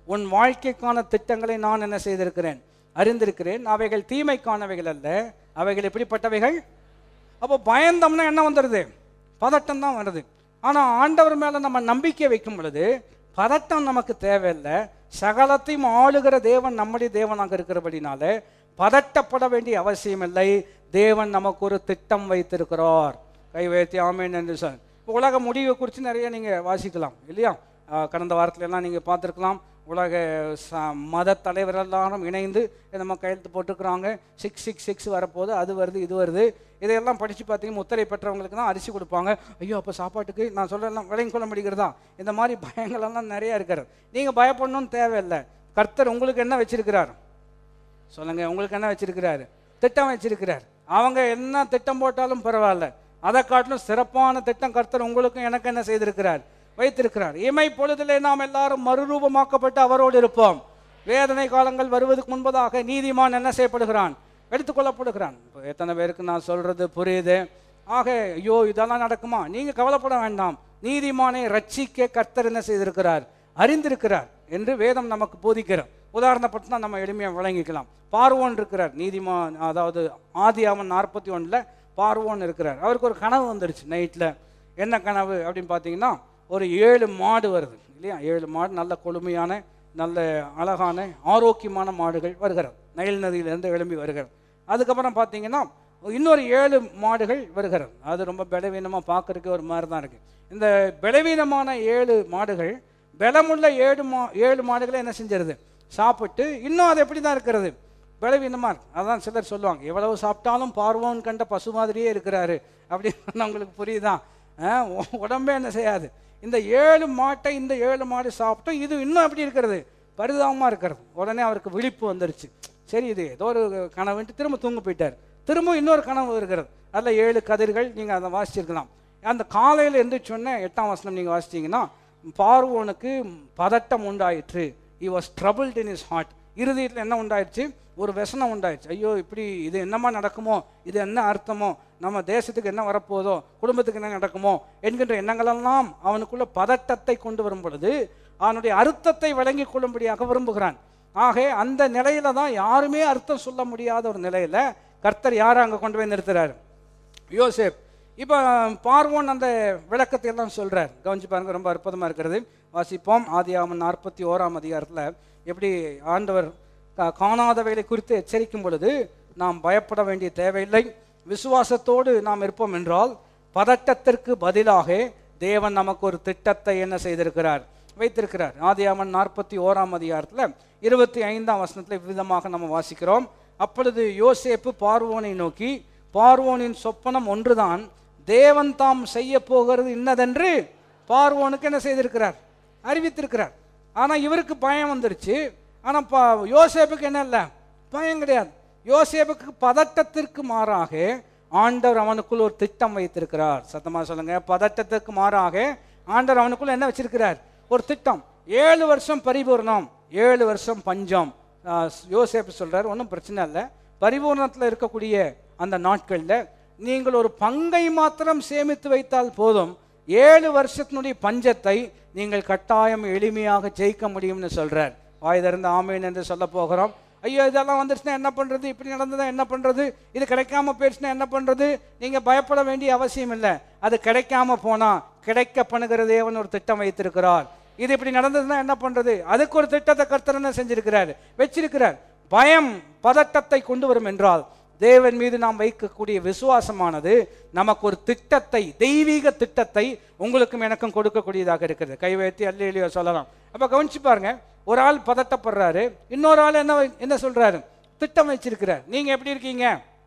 உன் வாழ்க்கைக்கான திட்டங்களை நான் என்ன செய்திருக்கிறேன் அறிந்திருக்கிறேன் அவைகள் தீமைக்கானவைகள் அல்ல அவைகள் எப்படிப்பட்டவைகள் அப்போ பயந்தோம்னா என்ன வந்துடுது பதட்டம் தான் வருது ஆனால் ஆண்டவர் மேலே நம்ம நம்பிக்கை வைக்கும் பொழுது பதட்டம் நமக்கு தேவையில்லை சகலத்தையும் ஆளுகிற தேவன் நம்முடைய தேவனாக இருக்கிறபடினால பதட்டப்பட வேண்டிய அவசியம் இல்லை தேவன் நமக்கு ஒரு திட்டம் வைத்திருக்கிறார் கை வைத்தி ஆமேன் என்று சொல் இப்போ உலக முடிவை குறித்து நிறைய நீங்கள் வாசிக்கலாம் இல்லையா ஆஹ் கடந்த வாரத்துல எல்லாம் நீங்கள் பார்த்துருக்கலாம் உலக ச மத தலைவர் எல்லாரும் இணைந்து நம்ம கையெழுத்து போட்டுக்கிறாங்க சிக்ஸ் சிக்ஸ் சிக்ஸ் வரப்போகுது அது வருது இது வருது இதையெல்லாம் படித்து பார்த்தீங்கன்னா முத்திரை பெற்றவங்களுக்கு தான் அரிசி கொடுப்பாங்க ஐயோ அப்போ சாப்பாட்டுக்கு நான் சொல்லலாம் விலையும் கொள்ள முடிகிறதா இந்த மாதிரி பயங்களெல்லாம் நிறையா இருக்கிறது நீங்கள் பயப்படணும்னு தேவையில்லை கர்த்தர் உங்களுக்கு என்ன வச்சிருக்கிறார் சொல்லுங்க உங்களுக்கு என்ன வச்சிருக்கிறாரு திட்டம் வச்சிருக்கிறார் அவங்க என்ன திட்டம் போட்டாலும் பரவாயில்ல அதை காட்டிலும் சிறப்பான திட்டம் கர்த்தர் உங்களுக்கும் எனக்கு என்ன செய்திருக்கிறார் வைத்திருக்கிறார் இமை பொழுதிலே நாம் எல்லாரும் மறுரூபமாக்கப்பட்டு அவரோடு இருப்போம் வேதனை காலங்கள் வருவதற்கு முன்பதாக நீதிமான் என்ன செய்யப்படுகிறான் எடுத்துக்கொள்ளப்படுகிறான் இப்போ எத்தனை பேருக்கு நான் சொல்றது புரியுது ஆக ஐயோ இதெல்லாம் நடக்குமா நீங்க கவலைப்பட வேண்டாம் நீதிமானை ரட்சிக்க கர்த்தர் என்ன செய்திருக்கிறார் அறிந்திருக்கிறார் என்று வேதம் நமக்கு போதிக்கிறார் உதாரணப்பட்டு தான் நம்ம எளிமையாக விளங்கிக்கலாம் பார்வோன் இருக்கிறார் நீதிமான் அதாவது ஆதி அவன் நாற்பத்தி ஒன்றில் பார்வோன் இருக்கிறார் அவருக்கு ஒரு கனவு வந்துடுச்சு நைட்டில் என்ன கனவு அப்படின்னு பார்த்தீங்கன்னா ஒரு ஏழு மாடு வருது இல்லையா ஏழு மாடு நல்ல கொழுமையான நல்ல அழகான ஆரோக்கியமான மாடுகள் வருகிறது நைல் நதியிலிருந்து எழும்பி வருகிறது அதுக்கப்புறம் பார்த்தீங்கன்னா இன்னொரு ஏழு மாடுகள் வருகிறது அது ரொம்ப பலவீனமாக பார்க்கறதுக்கு ஒரு மாதிரி தான் இருக்குது இந்த பலவீனமான ஏழு மாடுகள் பலமுள்ள ஏழு மா ஏழு மாடுகளை என்ன செஞ்சிருது சாப்பிட்டு இன்னும் அது எப்படி தான் இருக்கிறது பலவீனமாக இருக்கு அதான் சிலர் சொல்லுவாங்க எவ்வளவு சாப்பிட்டாலும் பார்வோன் கண்ட பசு மாதிரியே இருக்கிறாரு அப்படின்னு உங்களுக்கு புரியுதா ஆ, உ- உடம்பே என்ன செய்யாது இந்த ஏழு மாட்டை இந்த ஏழு மாடு சாப்பிட்டோம் இது இன்னும் எப்படி இருக்கிறது பரிதாபமாக இருக்கிறது உடனே அவருக்கு விழிப்பு வந்துருச்சு சரி இது ஏதோ ஒரு கனவுன்ட்டு திரும்ப தூங்க போயிட்டார் திரும்ப இன்னொரு கனவு இருக்கிறது அதில் ஏழு கதிர்கள் நீங்கள் அதை வாசிச்சிருக்கலாம் அந்த காலையில் எந்திரிச்சோன்னே எட்டாம் வசனம் நீங்கள் வாசிச்சீங்கன்னா பார்வோனுக்கு பதட்டம் உண்டாயிற்று he was troubled in his heart இருதயத்தில் என்ன உண்டாயிடுச்சு ஒரு व्यசனம் உண்டாயிடுச்சு ஐயோ இப்படி இது என்னமா நடக்குமோ இது என்ன அர்த்தமோ நம்ம தேசத்துக்கு என்ன வரப்போதோ குடும்பத்துக்கு என்ன நடக்குமோ என்கின்ற எண்ணங்களெல்லாம் அவனுக்குள்ள பதட்டத்தை கொண்டு வரும் பொழுது அவனுடைய அர்த்தத்தை விளங்கிக் கொள்ளும்படியாக விரும்புகிறான் ஆக அந்த நிலையில தான் யாருமே அர்த்தம் சொல்ல முடியாத ஒரு நிலையில கர்த்தர் யாரை அங்க கொண்டு போய் நிறுத்துறாரு யோசேப் இப்போ பார்வோன் அந்த விளக்கத்தை எல்லாம் சொல்றார் கவனிச்சு பாருங்க ரொம்ப அற்புதமா இருக்கிறது வாசிப்போம் ஆதியாமன் நாற்பத்தி ஓராம் அதிகாரத்துல எப்படி ஆண்டவர் கா- காணாதவைகளை குறித்து எச்சரிக்கும் பொழுது நாம் பயப்பட வேண்டிய தேவையில்லை விசுவாசத்தோடு நாம் இருப்போம் என்றால் பதட்டத்திற்கு பதிலாக தேவன் நமக்கு ஒரு திட்டத்தை என்ன செய்திருக்கிறார் வைத்திருக்கிறார் ஆதியாமன் நாற்பத்தி ஓராம் அதிகாரத்துல இருபத்தி ஐந்தாம் வசனத்துல இவ்விதமாக நம்ம வாசிக்கிறோம் அப்பொழுது யோசேப்பு பார்வோனை நோக்கி பார்வோனின் சொப்பனம் ஒன்றுதான் தேவன் தாம் செய்ய போகிறது இன்னதென்று பார்வோனுக்கு என்ன செய்திருக்கிறார் அறிவித்திருக்கிறார் ஆனா இவருக்கு பயம் வந்துருச்சு ஆனா பா யோசேப்புக்கு என்ன இல்லை பயம் கிடையாது யோசேப்புக்கு பதட்டத்திற்கு மாறாக ஆண்டவர் அவனுக்குள் ஒரு திட்டம் வைத்திருக்கிறார் சத்தமா சொல்லுங்க பதட்டத்திற்கு மாறாக ஆண்டவர் அவனுக்குள்ள என்ன வச்சிருக்கிறார் ஒரு திட்டம் ஏழு வருஷம் பரிபூர்ணம் ஏழு வருஷம் பஞ்சம் ஆஹ் யோசேப்பு சொல்றார் ஒன்றும் பிரச்சனை இல்லை பரிபூர்ணத்தில் இருக்கக்கூடிய அந்த நாட்களில் நீங்கள் ஒரு பங்கை மாத்திரம் சேமித்து வைத்தால் போதும் ஏழு வருஷத்தினுடைய பஞ்சத்தை நீங்கள் கட்டாயம் எளிமையாக ஜெயிக்க முடியும்னு சொல்றார் வாய் திறந்து ஆமேன் என்று சொல்ல போகிறோம் ஐயோ இதெல்லாம் வந்துருச்சுன்னா என்ன பண்றது இப்படி நடந்ததா என்ன பண்றது இது கிடைக்காம போயிடுச்சுன்னா என்ன பண்றது நீங்க பயப்பட வேண்டிய அவசியம் இல்லை அது கிடைக்காம போனா கிடைக்க பண்ணுகிற தேவன் ஒரு திட்டம் வைத்திருக்கிறார் இது இப்படி நடந்ததுன்னா என்ன பண்றது அதுக்கு ஒரு திட்டத்தை கர்த்தர் என்ன செஞ்சிருக்கிறார் வச்சிருக்கிறார் பயம் பதட்டத்தை கொண்டு வரும் என்றால் தேவன் மீது நாம் வைக்கக்கூடிய விசுவாசமானது நமக்கு ஒரு திட்டத்தை தெய்வீக திட்டத்தை உங்களுக்கும் எனக்கும் கொடுக்கக்கூடியதாக இருக்கிறது கை வைத்து அல்லையிலையோ சொல்லலாம் அப்ப கவனிச்சு பாருங்க ஒரு ஆள் பதட்டப்படுறாரு இன்னொரு ஆள் என்ன வை- என்ன சொல்றாரு திட்டம் வச்சிருக்கிறார் நீங்க எப்படி இருக்கீங்க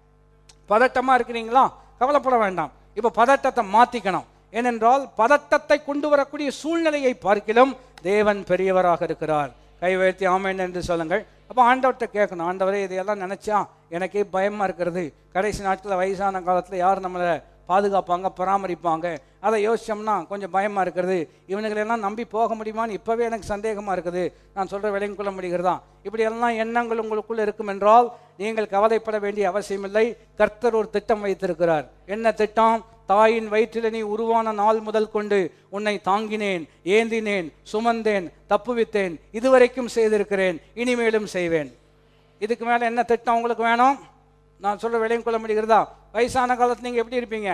பதட்டமா இருக்கிறீங்களா கவலைப்பட வேண்டாம் இப்போ பதட்டத்தை மாத்திக்கணும் ஏனென்றால் பதட்டத்தை கொண்டு வரக்கூடிய சூழ்நிலையை பார்க்கிலும் தேவன் பெரியவராக இருக்கிறார் கை உயர்த்தி ஆமென் என்று சொல்லுங்கள் அப்போ ஆண்டவர்கிட்ட கேட்கணும் ஆண்டவரே இதையெல்லாம் நினைச்சா எனக்கே பயமா இருக்கிறது கடைசி நாட்களில் வயசான காலத்தில் யார் நம்மளை பாதுகாப்பாங்க பராமரிப்பாங்க அதை யோசிச்சோம்னா கொஞ்சம் பயமா இருக்கிறது இவனுங்களெல்லாம் நம்பி போக முடியுமான்னு இப்பவே எனக்கு சந்தேகமா இருக்குது நான் சொல்ற விலையும் கொள்ள முடிகிறதா இப்படி எல்லாம் எண்ணங்கள் உங்களுக்குள் இருக்கும் என்றால் நீங்கள் கவலைப்பட வேண்டிய அவசியமில்லை கர்த்தர் ஒரு திட்டம் வைத்திருக்கிறார் என்ன திட்டம் தாயின் வயிற்றில் நீ உருவான நாள் முதல் கொண்டு உன்னை தாங்கினேன் ஏந்தினேன் சுமந்தேன் தப்புவித்தேன் இதுவரைக்கும் செய்திருக்கிறேன் இனிமேலும் செய்வேன் இதுக்கு மேல என்ன திட்டம் உங்களுக்கு வேணும் நான் சொல்ற விலையும் கொள்ள முடிகிறதா வயசான காலத்துல நீங்க எப்படி இருப்பீங்க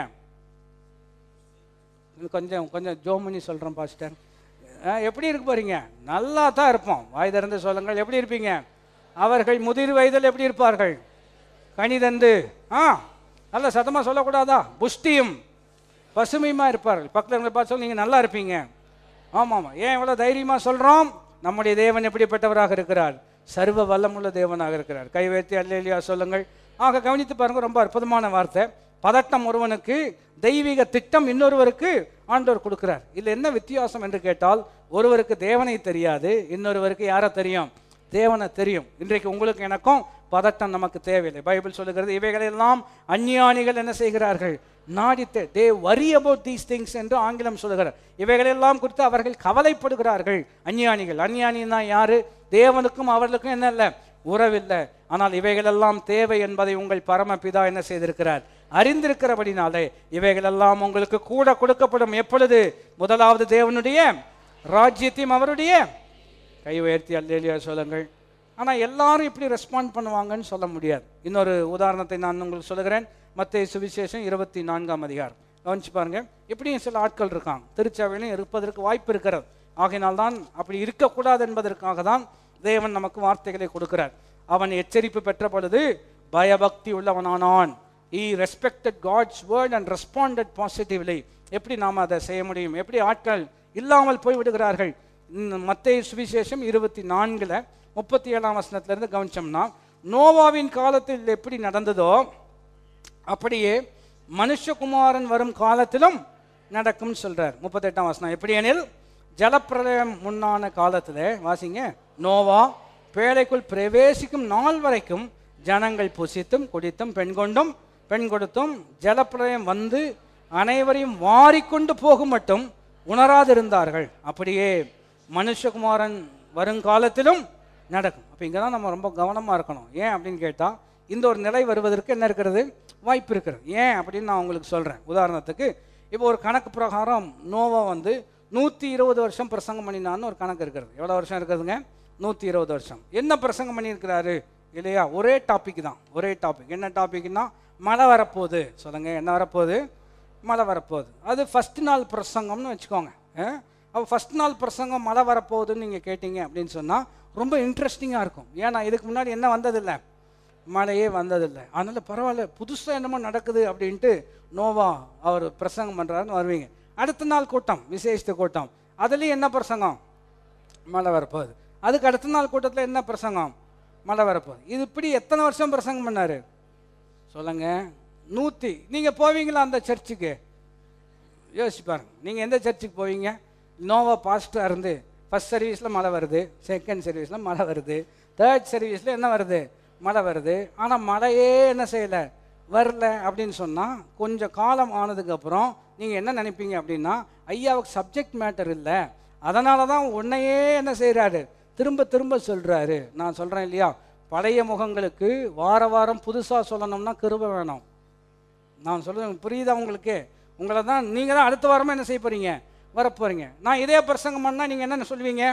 இது கொஞ்சம் கொஞ்சம் ஜோம் பண்ணி சொல்கிறேன் பாஸ்டர் அஹ், எப்படி இருக்க போறீங்க நல்லா தான் இருப்போம் வாய் திறந்து சொல்லுங்கள் எப்படி இருப்பீங்க அவர்கள் முதிர் வயதில் எப்படி இருப்பார்கள் கனிதந்து ஆ நல்ல சத்தமாக சொல்லக்கூடாதா புஷ்டியும் பசுமையுமா இருப்பார்கள் பக்கத்தில் இருந்த பார்த்து சொல்லி நீங்கள் நல்லா இருப்பீங்க ஆமாம் ஆமாம் ஏன் இவ்வளோ தைரியமாக சொல்கிறோம் நம்முடைய தேவன் எப்படிப்பட்டவராக இருக்கிறார் சர்வ வல்லமுள்ள தேவனாக இருக்கிறார் கை வைத்து அல்லையா சொல்லுங்கள் ஆக கவனித்து பாருங்க ரொம்ப அற்புதமான வார்த்தை பதட்டம் ஒருவனுக்கு தெய்வீக திட்டம் இன்னொருவருக்கு ஆண்டவர் கொடுக்கிறார் இதில் என்ன வித்தியாசம் என்று கேட்டால் ஒருவருக்கு தேவனை தெரியாது இன்னொருவருக்கு யாரை தெரியும் தேவனை தெரியும் இன்றைக்கு உங்களுக்கு எனக்கும் பதட்டம் நமக்கு தேவையில்லை பைபிள் சொல்லுகிறது இவைகளெல்லாம் அஞ்ஞானிகள் என்ன செய்கிறார்கள் நாடித்த தே வரி அபவுட் தீஸ் திங்ஸ் என்று ஆங்கிலம் சொல்லுகிறார் இவைகளெல்லாம் குறித்து அவர்கள் கவலைப்படுகிறார்கள் அஞ்ஞானிகள் அஞ்ஞானின்னா யாரு தேவனுக்கும் அவர்களுக்கும் என்ன இல்லை உறவில்லை ஆனால் இவைகளெல்லாம் தேவை என்பதை உங்கள் பரமபிதா என்ன செய்திருக்கிறார் அறிந்திருக்கிறபடினாலே இவைகளெல்லாம் உங்களுக்கு கூட கொடுக்கப்படும் எப்பொழுது முதலாவது தேவனுடைய ராஜ்யத்தையும் அவருடைய கை உயர்த்தி அல்லேலியா சொல்லுங்கள் ஆனால் எல்லாரும் இப்படி ரெஸ்பாண்ட் பண்ணுவாங்கன்னு சொல்ல முடியாது இன்னொரு உதாரணத்தை நான் உங்களுக்கு சொல்லுகிறேன் மத்திய சுவிசேஷம் இருபத்தி நான்காம் அதிகாரம் கவனிச்சு பாருங்க இப்படியும் சில ஆட்கள் இருக்காங்க திருச்சபையிலும் இருப்பதற்கு வாய்ப்பு இருக்கிறது ஆகையினால் தான் அப்படி இருக்கக்கூடாது என்பதற்காக தான் தேவன் நமக்கு வார்த்தைகளை கொடுக்கிறார் அவன் எச்சரிப்பு பெற்ற பொழுது பயபக்தி உள்ளவனானான் he respected God's word and responded positively எப்படி நாம் அதை செய்ய முடியும் எப்படி ஆட்கள் இல்லாமல் போய் விடுகிறார்கள் மத்திய சுவிசேஷம் இருபத்தி நான்குல முப்பத்தி ஏழாம் வசனத்திலிருந்து கவனிச்சோம்னா நோவாவின் காலத்தில் எப்படி நடந்ததோ அப்படியே மனுஷகுமாரன் வரும் காலத்திலும் நடக்கும் சொல்றார் முப்பத்தெட்டாம் வசனம் எப்படி எனில் ஜலப்பிரளயம் முன்னான காலத்தில் வாசிங்க நோவா பேழைக்குள் பிரவேசிக்கும் நாள் வரைக்கும் ஜனங்கள் புசித்தும் குடித்தும் பெண் கொண்டும் பெண் கொடுத்தும் ஜலப்பிரளயம் வந்து அனைவரையும் வாரிக்கொண்டு போகும் மட்டும் உணராதிருந்தார்கள் அப்படியே மனுஷகுமாரன் வருங்காலத்திலும் நடக்கும் அப்போ இங்கே தான் நம்ம ரொம்ப கவனமாக இருக்கணும் ஏன் அப்படின்னு கேட்டால் இந்த ஒரு நிலை வருவதற்கு என்ன இருக்கிறது வாய்ப்பு இருக்கிறது ஏன் அப்படின்னு நான் உங்களுக்கு சொல்கிறேன் உதாரணத்துக்கு இப்போ ஒரு கணக்கு பிரகாரம் நோவா வந்து நூற்றி இருபது வருஷம் பிரசங்கம் பண்ணினான்னு ஒரு கணக்கு இருக்கிறது எவ்வளோ வருஷம் இருக்குதுங்க நூற்றி இருபது வருஷம் என்ன பிரசங்கம் பண்ணியிருக்கிறாரு இல்லையா ஒரே டாபிக் தான் ஒரே டாபிக் என்ன டாபிக்னா மழை வரப்போகுது சொல்லுங்க என்ன வரப்போகுது மழை வரப்போகுது அது ஃபஸ்ட் நாள் பிரசங்கம்னு வச்சுக்கோங்க அப்போ ஃபஸ்ட் நாள் பிரசங்கம் மழை வரப்போகுதுன்னு நீங்கள் கேட்டீங்க அப்படின்னு சொன்னால் ரொம்ப இன்ட்ரெஸ்டிங்காக இருக்கும் ஏன்னா இதுக்கு முன்னாடி என்ன வந்ததில்லை மழையே வந்ததில்லை அதனால் பரவாயில்ல புதுசாக என்னமோ நடக்குது அப்படின்ட்டு நோவா அவர் பிரசங்கம் பண்ணுறாருன்னு வருவீங்க அடுத்த நாள் கூட்டம் விசேஷித்த கூட்டம் அதுலேயும் என்ன பிரசங்கம் மழை வரப்போகுது அதுக்கு அடுத்த நாள் கூட்டத்தில் என்ன பிரசங்கம் மழை வரப்போகுது இது இப்படி எத்தனை வருஷம் பிரசங்கம் பண்ணாரு சொல்லுங்க நூற்றி நீங்கள் போவீங்களா அந்த சர்ச்சுக்கு யோசிச்சு பாருங்க நீங்கள் எந்த சர்ச்சுக்கு போவீங்க நோவா பாஸ்டாக இருந்து ஃபஸ்ட் சர்வீஸில் மழை வருது செகண்ட் சர்வீஸில் மழை வருது தேர்ட் சர்வீஸில் என்ன வருது மழை வருது ஆனால் மழையே என்ன செய்யலை வரல அப்படின்னு சொன்னால் கொஞ்சம் காலம் ஆனதுக்கப்புறம் நீங்கள் என்ன நினைப்பீங்க அப்படின்னா ஐயாவுக்கு சப்ஜெக்ட் மேட்டர் இல்லை அதனால தான் உன்னையே என்ன செய்கிறாரு திரும்ப திரும்ப சொல்கிறாரு நான் சொல்கிறேன் இல்லையா பழைய முகங்களுக்கு வார வாரம் புதுசாக சொல்லணும்னா கிருப வேணும் நான் சொல்லுவேன் புரியுதா உங்களுக்கு உங்களை தான் நீங்கள் தான் அடுத்த வாரமாக என்ன செய்ய போகிறீங்க வரப்போகிறீங்க நான் இதே பிரசங்கம் பண்ணால் நீங்கள் என்ன சொல்லுவீங்க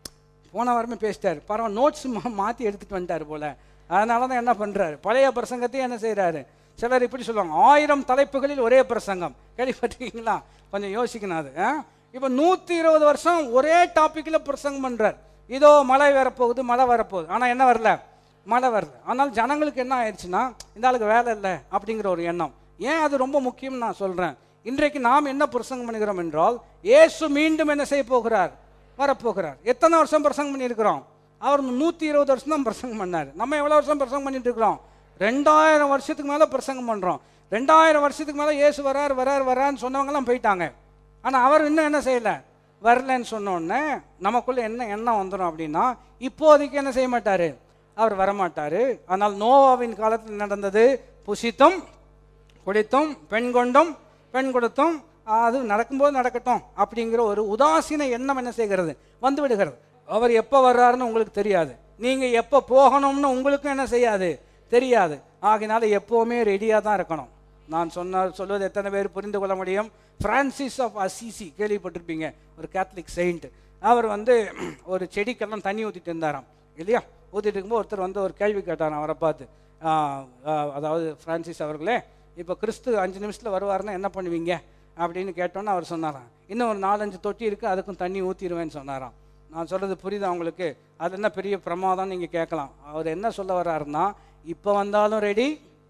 போன வாரமே பேசிட்டார் பரவாயில்ல நோட்ஸ் மா மாற்றி எடுத்துகிட்டு வந்துட்டார் போல் அதனால தான் என்ன பண்ணுறாரு பழைய பிரசங்கத்தையும் என்ன செய்கிறாரு சிலர் இப்படி சொல்லுவாங்க ஆயிரம் தலைப்புகளில் ஒரே பிரசங்கம் கேள்விப்பட்டிருக்கீங்களா கொஞ்சம் யோசிக்கணும் அது இப்போ நூற்றி இருபது வருஷம் ஒரே டாப்பிக்கில் பிரசங்கம் பண்ணுறார் இதோ மழை வரப்போகுது மழை வரப்போகுது ஆனால் என்ன வரல மழை வரல ஆனால் ஜனங்களுக்கு என்ன ஆயிடுச்சுன்னா இந்த ஆளுக்கு வேலை இல்லை அப்படிங்கிற ஒரு எண்ணம் ஏன் அது ரொம்ப முக்கியம் நான் சொல்கிறேன் இன்றைக்கு நாம் என்ன பிரசங்கம் பண்ணுகிறோம் என்றால் இயேசு மீண்டும் என்ன செய்ய போகிறார் வரப்போகிறார் எத்தனை வருஷம் பிரசங்கம் பண்ணியிருக்கிறோம் அவர் நூற்றி இருபது வருஷம் தான் பிரசங்கம் பண்ணார் நம்ம எவ்வளோ வருஷம் பிரசங்கம் பண்ணிட்டு இருக்கிறோம் ரெண்டாயிரம் வருஷத்துக்கு மேலே பிரசங்கம் பண்ணுறோம் ரெண்டாயிரம் வருஷத்துக்கு மேலே இயேசு வரார் வரார் வரான்னு சொன்னவங்கலாம் போயிட்டாங்க ஆனால் அவர் இன்னும் என்ன செய்யலை வரலன்னு சொன்னோடனே நமக்குள்ள என்ன எண்ணம் வந்துடும் அப்படின்னா இப்போதைக்கு என்ன செய்ய மாட்டார் அவர் வரமாட்டார் ஆனால் நோவாவின் காலத்தில் நடந்தது புசித்தும் குடித்தும் பெண் கொண்டும் பெண் கொடுத்தும் அது நடக்கும்போது நடக்கட்டும் அப்படிங்கிற ஒரு உதாசீன எண்ணம் என்ன செய்கிறது வந்து விடுகிறது அவர் எப்போ வர்றாருன்னு உங்களுக்கு தெரியாது நீங்கள் எப்போ போகணும்னு உங்களுக்கும் என்ன செய்யாது தெரியாது ஆகினால எப்போவுமே ரெடியாக தான் இருக்கணும் நான் சொன்ன சொல்வது எத்தனை பேர் புரிந்து கொள்ள முடியும் பிரான்சிஸ் ஆஃப் அசிசி கேள்விப்பட்டிருப்பீங்க ஒரு கேத்தலிக் செயிண்ட் அவர் வந்து ஒரு செடிக்கெல்லாம் தண்ணி ஊற்றிட்டு இருந்தாராம் இல்லையா ஊற்றிட்டு இருக்கும்போது ஒருத்தர் வந்து ஒரு கேள்வி கேட்டாராம் அவரை பார்த்து ஆ, ஆ, அதாவது பிரான்சிஸ் அவர்களே இப்போ கிறிஸ்து அஞ்சு நிமிஷத்தில் வருவாருன்னா என்ன பண்ணுவீங்க அப்படின்னு கேட்டோன்னே அவர் சொன்னாராம் இன்னும் ஒரு நாலஞ்சு தொட்டி இருக்குது அதுக்கும் தண்ணி ஊற்றிடுவேன்னு சொன்னாராம் நான் சொல்கிறது புரியுதா உங்களுக்கு அது என்ன பெரிய பிரமாதம் நீங்கள் கேட்கலாம் அவர் என்ன சொல்ல வர்றாருன்னா இப்போ வந்தாலும் ரெடி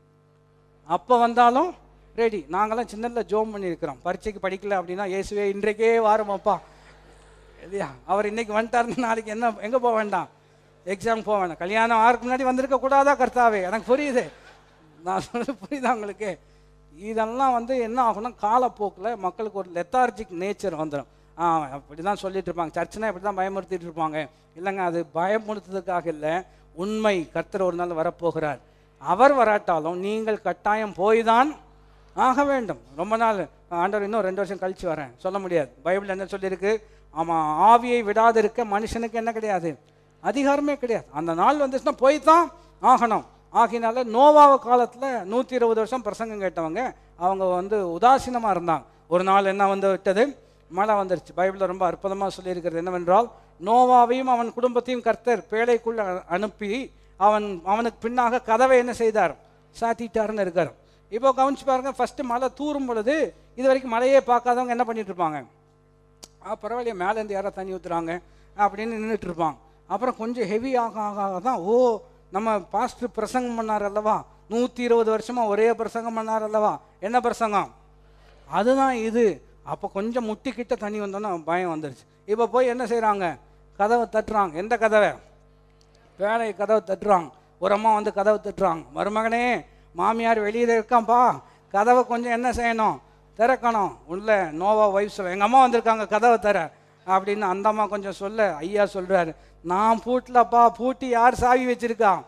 அப்போ வந்தாலும் ரெடி நாங்களாம் சின்னதில் ஜோம் பண்ணியிருக்கிறோம் பரீட்சைக்கு படிக்கல அப்படின்னா இயேசுவே இன்றைக்கே வாரமாப்பா இல்லையா அவர் இன்னைக்கு வந்துட்டாருன்னு நாளைக்கு என்ன எங்கே போக வேண்டாம் எக்ஸாம் போக வேண்டாம் கல்யாணம் ஆறுக்கு முன்னாடி வந்திருக்க கூடாதா கர்த்தாவே எனக்கு புரியுது நான் சொல்றது புரியுதா உங்களுக்கு இதெல்லாம் வந்து என்ன ஆகும்னா காலப்போக்கில் மக்களுக்கு ஒரு லெத்தார்ஜிக் நேச்சர் வந்துடும் ஆ அப்படி தான் சொல்லிட்டு இருப்பாங்க சர்ச்சுனா இப்படி தான் பயமுறுத்திட்டு இருப்பாங்க இல்லைங்க அது பயமுறுத்துறதுக்காக இல்லை உண்மை கர்த்தர் ஒரு நாள் வரப்போகிறார் அவர் வராட்டாலும் நீங்கள் கட்டாயம் போய் தான் ஆக வேண்டும் ரொம்ப நாள் ஆண்டவர் இன்னும் ரெண்டு வருஷம் கழிச்சு வரேன் சொல்ல முடியாது பைபிள் என்ன சொல்லியிருக்கு ஆமாம் ஆவியை விடாதிருக்க மனுஷனுக்கு என்ன கிடையாது அதிகாரமே கிடையாது அந்த நாள் வந்துச்சுன்னா போய் தான் ஆகணும் ஆகினால நோவாவ காலத்தில் நூற்றி இருபது வருஷம் பிரசங்கம் கேட்டவங்க அவங்க வந்து உதாசீனமாக இருந்தாங்க ஒரு நாள் என்ன வந்து விட்டது மழை வந்துருச்சு பைபிளில் ரொம்ப அற்புதமாக சொல்லியிருக்கிறது என்னவென்றால் நோவாவையும் அவன் குடும்பத்தையும் கர்த்தர் பேழைக்குள்ள அ- அனுப்பி அவன் அவனுக்கு பின்னாக கதவை என்ன செய்தார் சாத்திட்டாருன்னு இருக்கார் இப்போ கவனிச்சு பாருங்க ஃபர்ஸ்ட் மழை தூரும் பொழுது இது வரைக்கும் மழையே பார்க்காதவங்க என்ன பண்ணிட்டு இருப்பாங்க ஆ பரவாயில்லையே மேலேருந்து யாரோ தண்ணி ஊற்றுறாங்க அப்படின்னு நின்றுட்டு இருப்பாங்க அப்புறம் கொஞ்சம் ஹெவி ஆக ஆக ஆக தான் ஓ நம்ம பாஸ்டர் பிரசங்கம் பண்ணார் அல்லவா நூற்றி இருபது வருஷமாக ஒரே பிரசங்கம் பண்ணார் அல்லவா என்ன பிரசங்கம் அதுதான் இது அப்போ கொஞ்சம் முட்டிக்கிட்ட தண்ணி வந்தோன்னா பயம் வந்துருச்சு இப்போ போய் என்ன செய்கிறாங்க கதவை தட்டுறாங்க எந்த கதவை வேலை கதவை தட்டுறாங்க ஒரு அம்மா வந்து கதவை தட்டுறாங்க மருமகனே மாமியார் வெளியில் இருக்கான்ப்பா கதவை கொஞ்சம் என்ன செய்யணும் திறக்கணும் உள்ள நோவா ஒய்ஃப் சொல்ல எங்கள் அம்மா வந்திருக்காங்க கதவை தர அப்படின்னு அந்த அம்மா கொஞ்சம் சொல்ல ஐயா சொல்றாரு நான் பூட்டலப்பா பூட்டி யார் சாவி வச்சிருக்கான்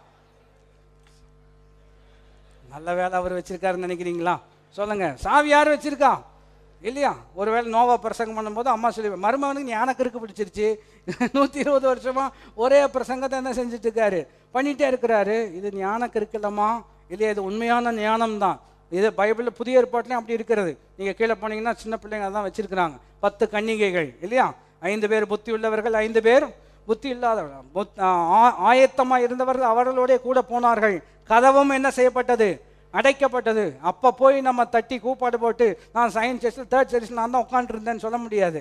நல்ல வேலை அவர் வச்சிருக்காருன்னு நினைக்கிறீங்களா சொல்லுங்க சாவி யார் வச்சிருக்கா இல்லையா ஒருவேளை நோவா பிரசங்கம் பண்ணும்போது அம்மா சொல்லி மருமகனுக்கு ஞானக்கு இருக்கு பிடிச்சிருச்சு நூற்றி இருபது வருஷமா ஒரே பிரசங்கத்தை என்ன செஞ்சுட்டு இருக்காரு பண்ணிட்டே இருக்கிறாரு இது ஞானக்கு இருக்குல்லம்மா இல்லையா இது உண்மையான ஞானம் தான் இது பைபிளில் புதிய ஏற்பாட்டிலையும் அப்படி இருக்கிறது நீங்கள் கீழே போனீங்கன்னா சின்ன பிள்ளைங்க தான் வச்சிருக்கிறாங்க பத்து கன்னிகைகள் இல்லையா ஐந்து பேர் புத்தி உள்ளவர்கள் ஐந்து பேர் புத்தி இல்லாதவர்கள் புத்- ஆ- ஆயத்தமாக இருந்தவர்கள் அவர்களோட கூட போனார்கள் கதவும் என்ன செய்யப்பட்டது அடைக்கப்பட்டது அப்போ போய் நம்ம தட்டி கூப்பாடு போட்டு நான் சயின்ஸ் செஸ்டில் தேர்ட் செஸ்டில் நான் தான் உட்காந்துருந்தேன்னு சொல்ல முடியாது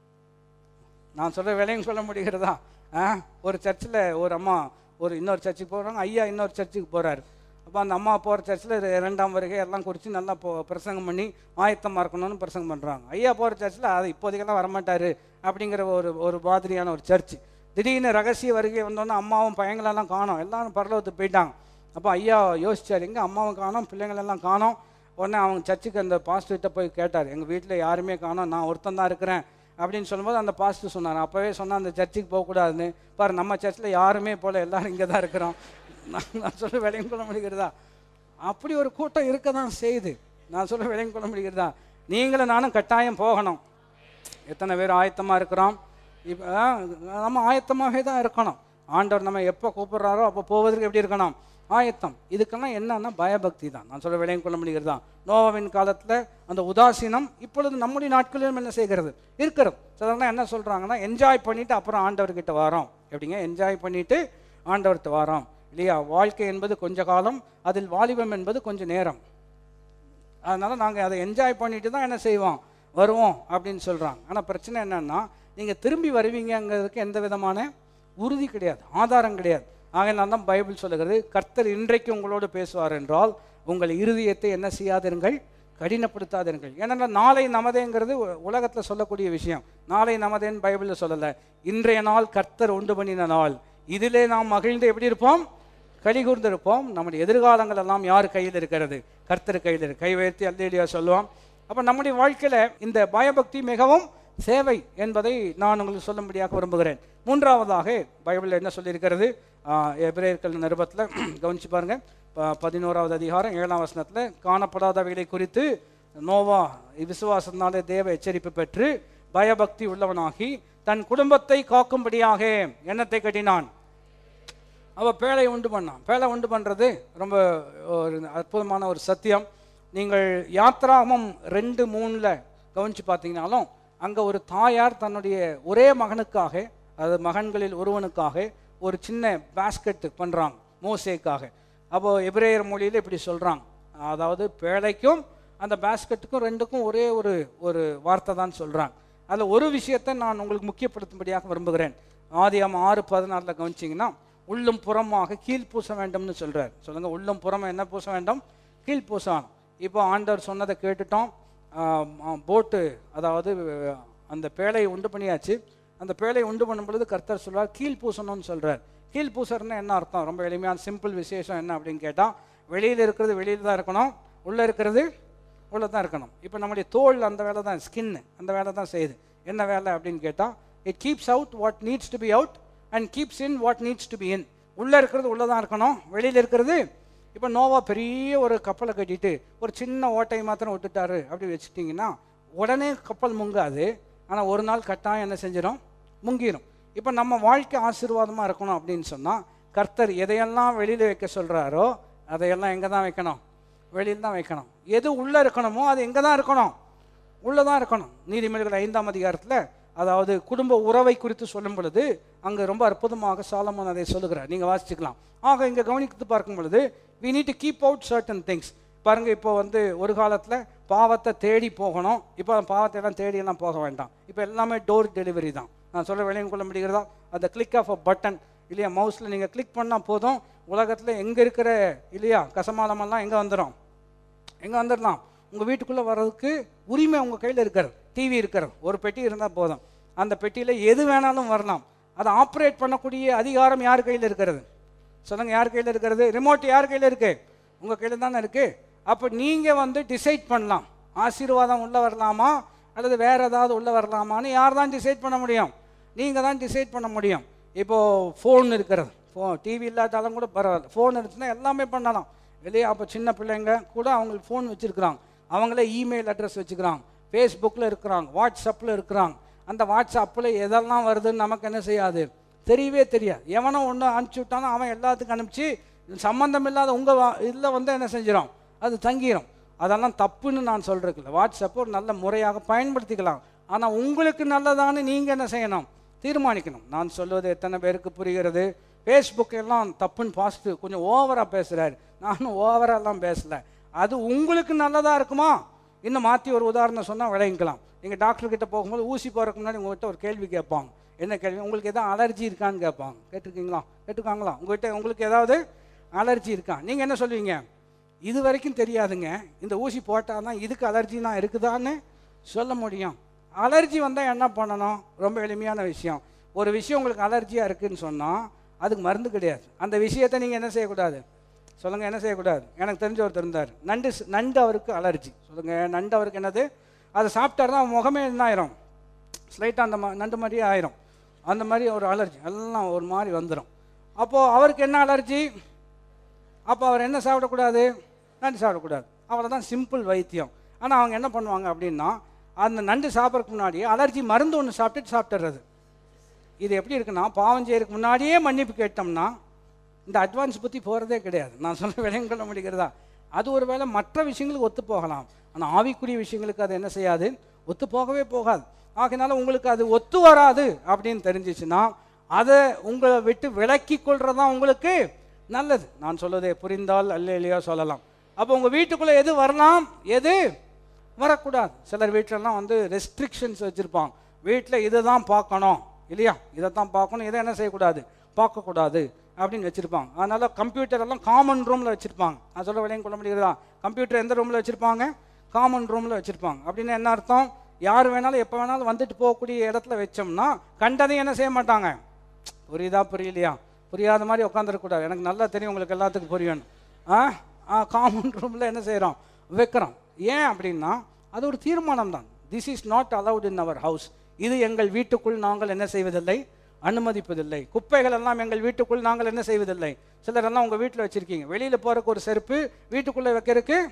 நான் சொல்ற வேலையும் சொல்ல முடிகிறதா ஆ ஒரு சர்ச்சில் ஒரு அம்மா ஒரு இன்னொரு சர்ச்சுக்கு போகிறாங்க ஐயா இன்னொரு சர்ச்சுக்கு போகிறாரு அப்போ அந்த அம்மா போகிற சர்ச்சில் ரெண்டாம் வருகை எல்லாம் குறித்து நல்லா போ பிரசங்கம் பண்ணி ஆயத்தமாக இருக்கணும்னு பிரசங்கம் பண்ணுறாங்க ஐயா போகிற சர்ச்சில் அது இப்போதைக்கெல்லாம் வரமாட்டார் அப்படிங்கிற ஒரு ஒரு மாதிரியான ஒரு சர்ச் திடீர்னு ரகசிய வருகை வந்தோன்னே அம்மாவும் பையங்களெல்லாம் காணோம் எல்லாரும் பரலோகத்துக்கு போயிட்டாங்க அப்போ ஐயா யோசிச்சார் எங்கே அம்மாவும் காணோம் பிள்ளைங்களெல்லாம் காணோம் உடனே அவங்க சர்ச்சுக்கு அந்த பாஸ்டர்கிட்ட போய் கேட்டார் எங்கள் வீட்டில் யாருமே காணோம் நான் ஒருத்தன் தான் இருக்கிறேன் அப்படின்னு சொல்லும்போது அந்த பாஸ்டர் சொன்னார் அப்போவே சொன்னால் அந்த சர்ச்சுக்கு போகக்கூடாதுன்னு பாரு நம்ம சர்ச்சில் யாருமே போல எல்லாரும் இங்கே தான் இருக்கிறோம் நான் நான் சொல்ல விலையும் கொள்ள முடிகிறதா அப்படி ஒரு கூட்டம் இருக்க தான் செய்யுது நான் சொல்ல விலையும் கொள்ள முடிகிறதா நீங்களும் நானும் கட்டாயம் போகணும் எத்தனை பேர் ஆயத்தமாக இருக்கிறோம் இப்போ நம்ம ஆயத்தமாகவே தான் இருக்கணும் ஆண்டவர் நம்ம எப்போ கூப்பிடுறாரோ அப்போ போவதற்கு எப்படி இருக்கணும் ஆயத்தம் இதுக்கெல்லாம் என்னன்னா பயபக்தி தான் நான் சொல்ல விளையம் கொள்ள முடிகிறது தான் நோவாவின் காலத்தில் அந்த உதாசீனம் இப்பொழுது நம்முடைய நாட்களிலும் என்ன செய்கிறது இருக்கிறது சிலர்லாம் என்ன சொல்கிறாங்கன்னா என்ஜாய் பண்ணிட்டு அப்புறம் ஆண்டவர்கிட்ட வரோம் எப்படிங்க என்ஜாய் பண்ணிட்டு ஆண்டவர்கிட்ட வரோம் இல்லையா வாழ்க்கை என்பது கொஞ்ச காலம் அதில் வாலிபம் என்பது கொஞ்சம் நேரம் அதனால நாங்கள் அதை என்ஜாய் பண்ணிட்டு தான் என்ன செய்வோம் வருவோம் அப்படின்னு சொல்கிறாங்க ஆனால் பிரச்சனை என்னன்னா நீங்கள் திரும்பி வருவீங்கங்கிறதுக்கு எந்த விதமான உறுதி கிடையாது ஆதாரம் கிடையாது ஆகையினால் தான் பைபிள் சொல்லுகிறது கர்த்தர் இன்றைக்கு உங்களோடு பேசுவார் என்றால் உங்கள் இருதயத்தை என்ன செய்யாதிருங்கள் கடினப்படுத்தாதிருங்கள் ஏன்னா நாளை நமதேங்கிறது உலகத்தில் சொல்லக்கூடிய விஷயம் நாளை நமதேன்னு பைபிளில் சொல்லலை இன்றைய நாள் கர்த்தர் உண்டு பண்ணின நாள் இதிலே நாம் மகிழ்ந்து எப்படி இருப்போம் களி கூர்ந்திருப்போம் நம்முடைய எதிர்காலங்கள் எல்லாம் யார் கையில் இருக்கிறது கர்த்தர் கையில் இருக்கு கை வைத்து அல்லேலியா சொல்லுவோம் அப்போ நம்முடைய வாழ்க்கையில் இந்த பயபக்தி மிகவும் சேவை என்பதை நான் உங்களுக்கு சொல்லும்படியாக விரும்புகிறேன் மூன்றாவதாக பைபிளில் என்ன சொல்லியிருக்கிறது ஆஹ், எபிரேயர்கள் நிருபத்தில் கவனிச்சு பாருங்க ப- பதினோராவது அதிகாரம் ஏழாம் வசனத்தில் காணப்படாதவைகளை குறித்து நோவா விசுவாசத்தினாலே தேவ எச்சரிப்பு பெற்று பயபக்தி உள்ளவனாகி தன் குடும்பத்தை காக்கும்படியாக எண்ணத்தை கட்டினான் அவ பேழை உண்டு பண்ணான் பேழை உண்டு பண்ணுறது ரொம்ப ஒரு அற்புதமான ஒரு சத்தியம் நீங்கள் யாத்ராமம் ரெண்டு மூணில் கவனித்து பார்த்தீங்கனாலும் அங்கே ஒரு தாயார் தன்னுடைய ஒரே மகனுக்காக அது மகன்களில் ஒருவனுக்காக ஒரு சின்ன பேஸ்கெட் பண்ணுறாங்க மோசேக்காக அப்போ எபிரேயர் மொழியில் இப்படி சொல்கிறாங்க அதாவது பேழைக்கும் அந்த பேஸ்கெட்டுக்கும் ரெண்டுக்கும் ஒரே ஒரு ஒரு வார்த்தை தான் சொல்கிறாங்க அதில் ஒரு விஷயத்தை நான் உங்களுக்கு முக்கியப்படுத்தும்படியாக விரும்புகிறேன் ஆதியாம் ஆறு பதினாறில் கவனிச்சிங்கன்னா உள்ளும் புறமாக கீழ் பூச வேண்டும்னு சொல்றார் சொல்லுங்க உள்ளும் புறம் என்ன பூச வேண்டும் கீழ் பூச வேணும் இப்போ ஆண்டவர் சொன்னதை கேட்டுட்டோம் போட்டு அதாவது அஹ், அந்த பேழையை உண்டு பண்ணியாச்சு அந்த பேழையை உண்டு பண்ணும் பொழுது கர்த்தர் சொல்றார் கீழ் பூசணும்னு சொல்றார் கீழ் பூசறதுன்னா என்ன அர்த்தம் ரொம்ப எளிமையான சிம்பிள் விசேஷம் என்ன அப்படின்னு கேட்டால் வெளியில் இருக்கிறது வெளியில் தான் இருக்கணும் உள்ளே இருக்கிறது உள்ளே தான் இருக்கணும் இப்போ நம்முடைய தோல் அந்த வேலை தான் ஸ்கின்னு அந்த வேலை தான் செய்யுது என்ன வேலை அப்படின்னு கேட்டால் it keeps out what needs to be out and keeps in what needs to be in உள்ளே இருக்கிறது உள்ளே தான் இருக்கணும் வெளியில் இருக்கிறது இப்போ நோவா பெரிய ஒரு கப்பலை கட்டிட்டு ஒரு சின்ன ஓட்டையை மாத்திரம் விட்டுட்டாரு அப்படி வச்சுட்டிங்கன்னா உடனே கப்பல் முங்காது ஆனால் ஒரு நாள் கட்டாயம் என்ன செஞ்சிடும் முங்கிரும் இப்போ நம்ம வாழ்க்கை ஆசீர்வாதமாக இருக்கணும் அப்படின்னு சொன்னால் கர்த்தர் எதையெல்லாம் வெளியில் வைக்க சொல்கிறாரோ அதையெல்லாம் எங்கே தான் வைக்கணும் வெளியில் தான் வைக்கணும் எது உள்ளே இருக்கணுமோ அது எங்கே தான் இருக்கணும் உள்ளே தான் இருக்கணும் நீதிமன்றங்கள் ஐந்தாம் அதிகாரத்தில் அதாவது குடும்ப உறவை குறித்து சொல்லும் பொழுது அங்கே ரொம்ப அற்புதமாக சாலமோன் அதை சொல்லுகிறார் நீங்கள் வாசிச்சுக்கலாம் ஆக இங்கே கவனித்து பார்க்கும் பொழுது we need to keep out certain things பாருங்க இப்போ வந்து ஒரு காலத்தில் பாவத்தை தேடி போகணும் இப்போ பாவத்தை எல்லாம் தேடி எல்லாம் போக வேண்டாம் இப்போ எல்லாமே டோர் டெலிவரி தான் நான் சொல்ல விளையும் கொள்ள முடிகிறதா அந்த கிளிக் ஆஃப் அ பட்டன் இல்லையா மவுஸில் நீங்கள் கிளிக் பண்ணால் போதும் உலகத்தில் எங்கே இருக்கிற இல்லையா கசமாலமெல்லாம் எங்கே வந்துடும் எங்கே வந்துடலாம் உங்கள் வீட்டுக்குள்ளே வர்றதுக்கு உரிமை உங்கள் கையில் இருக்கிறது டிவி இருக்கிறது ஒரு பெட்டி இருந்தால் போதும் அந்த பெட்டியில் எது வேணாலும் வரலாம் அதை ஆப்ரேட் பண்ணக்கூடிய அதிகாரம் யார் கையில் இருக்கிறது சொல்லுங்கள் யார் கையில் இருக்கிறது ரிமோட் யார் கையில் இருக்கு உங்கள் கையில் தானே இருக்குது அப்போ நீங்கள் வந்து டிசைட் பண்ணலாம் ஆசீர்வாதம் உள்ளே வரலாமா அல்லது வேறு ஏதாவது உள்ளே வரலாமான்னு யார் தான் டிசைட் பண்ண முடியும் நீங்கள் தான் டிசைட் பண்ண முடியும் இப்போது ஃபோன் இருக்கிறது ஃபோன் டிவி இல்லாட்டாலும் கூட பரவாயில்ல ஃபோன் இருந்துச்சுன்னா எல்லாமே பண்ணலாம் வெளியே அப்போ சின்ன பிள்ளைங்க கூட அவங்களுக்கு ஃபோன் வச்சுருக்குறாங்க அவங்களே இமெயில் அட்ரஸ் வச்சுக்கிறாங்க ஃபேஸ்புக்கில் இருக்கிறாங்க வாட்ஸ்அப்பில் இருக்கிறாங்க அந்த வாட்ஸ்அப்பில் எதெல்லாம் வருதுன்னு நமக்கு என்ன செய்யாது தெரியவே தெரியாது எவனோ ஒன்று அனுப்பிச்சி விட்டானோ அவன் எல்லாத்துக்கும் அனுப்பிச்சு சம்மந்தம் இல்லாத உங்கள் இதில் வந்து என்ன செஞ்சிடும் அது தங்கிரும் அதெல்லாம் தப்புன்னு நான் சொல்கிறதுல வாட்ஸ்அப் ஒரு நல்ல முறையாக பயன்படுத்திக்கலாம் ஆனால் உங்களுக்கு நல்லதான்னு நீங்கள் என்ன செய்யணும் தீர்மானிக்கணும் நான் சொல்வது எத்தனை பேருக்கு புரிகிறது ஃபேஸ்புக் எல்லாம் தப்புன்னு பாசிட்டிவ் கொஞ்சம் ஓவராக பேசுகிறாரு நானும் ஓவராலாம் பேசல அது உங்களுக்கு நல்லதாக இருக்குமா இன்னும் மாற்றி ஒரு உதாரணம் சொன்னால் விளங்கிக்கலாம் நீங்கள் டாக்டர் கிட்ட போகும்போது ஊசி போகிறதுக்கு முன்னாடி உங்கள்கிட்ட ஒரு கேள்வி கேட்பாங்க என்ன கேள்வி உங்களுக்கு எதாவது அலர்ஜி இருக்கான்னு கேட்பாங்க கேட்டிருக்கீங்களா கேட்டுருக்காங்களா உங்கள்கிட்ட உங்களுக்கு ஏதாவது அலர்ஜி இருக்கா நீங்கள் என்ன சொல்லுவீங்க இது வரைக்கும் தெரியாதுங்க இந்த ஊசி போட்டால் தான் இதுக்கு அலர்ஜினா இருக்குதான்னு சொல்ல முடியும் அலர்ஜி வந்தால் என்ன பண்ணணும் ரொம்ப எளிமையான விஷயம் ஒரு விஷயம் உங்களுக்கு அலர்ஜியாக இருக்குன்னு சொன்னால் அதுக்கு மருந்து கிடையாது அந்த விஷயத்தை நீங்கள் என்ன செய்யக்கூடாது சொல்லுங்கள் என்ன செய்யக்கூடாது எனக்கு தெரிஞ்ச ஒருத்தர் இருந்தார் நண்டு ஸ்- நண்டு அவருக்கு அலர்ஜி சொல்லுங்கள் நண்டு அவருக்கு என்னது அதை சாப்பிட்டாருன்னா அவன் முகமே என்ன ஆயிரும் ஸ்லைட்டாக அந்த மா- நண்டு மாதிரியே ஆயிரும் அந்த மாதிரி ஒரு அலர்ஜி எல்லாம் ஒரு மாதிரி வந்துடும் அப்போது அவருக்கு என்ன அலர்ஜி அப்போ அவர் என்ன சாப்பிடக்கூடாது நண்டு சாப்பிடக்கூடாது அவ்வளோதான் சிம்பிள் வைத்தியம் ஆனால் அவங்க என்ன பண்ணுவாங்க அப்படின்னா அந்த நண்டு சாப்பிட்றதுக்கு முன்னாடியே அலர்ஜி மருந்து ஒன்று சாப்பிட்டுட்டு சாப்பிட்டுறது இது எப்படி இருக்குன்னா பாவம் செய்யறதுக்கு முன்னாடியே மன்னிப்பு கேட்டோம்னா இந்த அட்வான்ஸ் பற்றி போகிறதே கிடையாது நான் சொல்ல விளையம் கொள்ள முடிகிறதா அது ஒரு வேளை மற்ற விஷயங்களுக்கு ஒத்து போகலாம் ஆனால் ஆவிக்குரிய விஷயங்களுக்கு அது என்ன செய்யாது ஒத்து போகவே போகாது ஆகையினால உங்களுக்கு அது ஒத்து வராது அப்படின்னு தெரிஞ்சிச்சுன்னா அதை உங்களை விட்டு விலக்கி கொள்றது தான் உங்களுக்கு நல்லது நான் சொல்வதை புரிந்தால் அல்ல இல்லையோ சொல்லலாம் அப்போ உங்கள் வீட்டுக்குள்ளே எது வரலாம் எது வரக்கூடாது சிலர் வீட்டிலலாம் வந்து ரெஸ்ட்ரிக்ஷன்ஸ் வச்சுருப்பாங்க வீட்டில் இதை தான் பார்க்கணும் இல்லையா இதை தான் பார்க்கணும் இதை என்ன செய்யக்கூடாது பார்க்கக்கூடாது அப்படின்னு வச்சுருப்பாங்க அதனால் கம்ப்யூட்டர் எல்லாம் காமன் ரூமில் வச்சுருப்பாங்க நான் சொல்ல விலையும் கொள்ள முடிகிறதா கம்ப்யூட்டர் எந்த ரூமில் வச்சுருப்பாங்க காமன் ரூமில் வச்சுருப்பாங்க அப்படின்னு என்ன அர்த்தம் யார் வேணாலும் எப்போ வேணாலும் வந்துட்டு போகக்கூடிய இடத்துல வச்சோம்னா கண்டதையும் என்ன செய்ய மாட்டாங்க புரியுதா புரியலையா புரியாத மாதிரி உட்காந்துருக்கூடாது எனக்கு நல்லா தெரியும் உங்களுக்கு எல்லாத்துக்கும் புரியணும் ஆ ஆ காமன் ரூமில் என்ன செய்கிறோம் வைக்கிறோம் ஏன் அப்படின்னா அது ஒரு தீர்மானம் தான் this is not allowed in our house இது எங்கள் வீட்டுக்குள் நாங்கள் என்ன செய்வதில்லை அனுமதிப்பதில்லை குப்பைகள் எல்லாம் எங்கள் வீட்டுக்குள் நாங்கள் என்ன செய்வதில்லை சிலர் எல்லாம் உங்கள் வீட்டில் வச்சுருக்கீங்க வெளியில் போகிறக்கு ஒரு செருப்பு வீட்டுக்குள்ளே வைக்கிறதுக்கு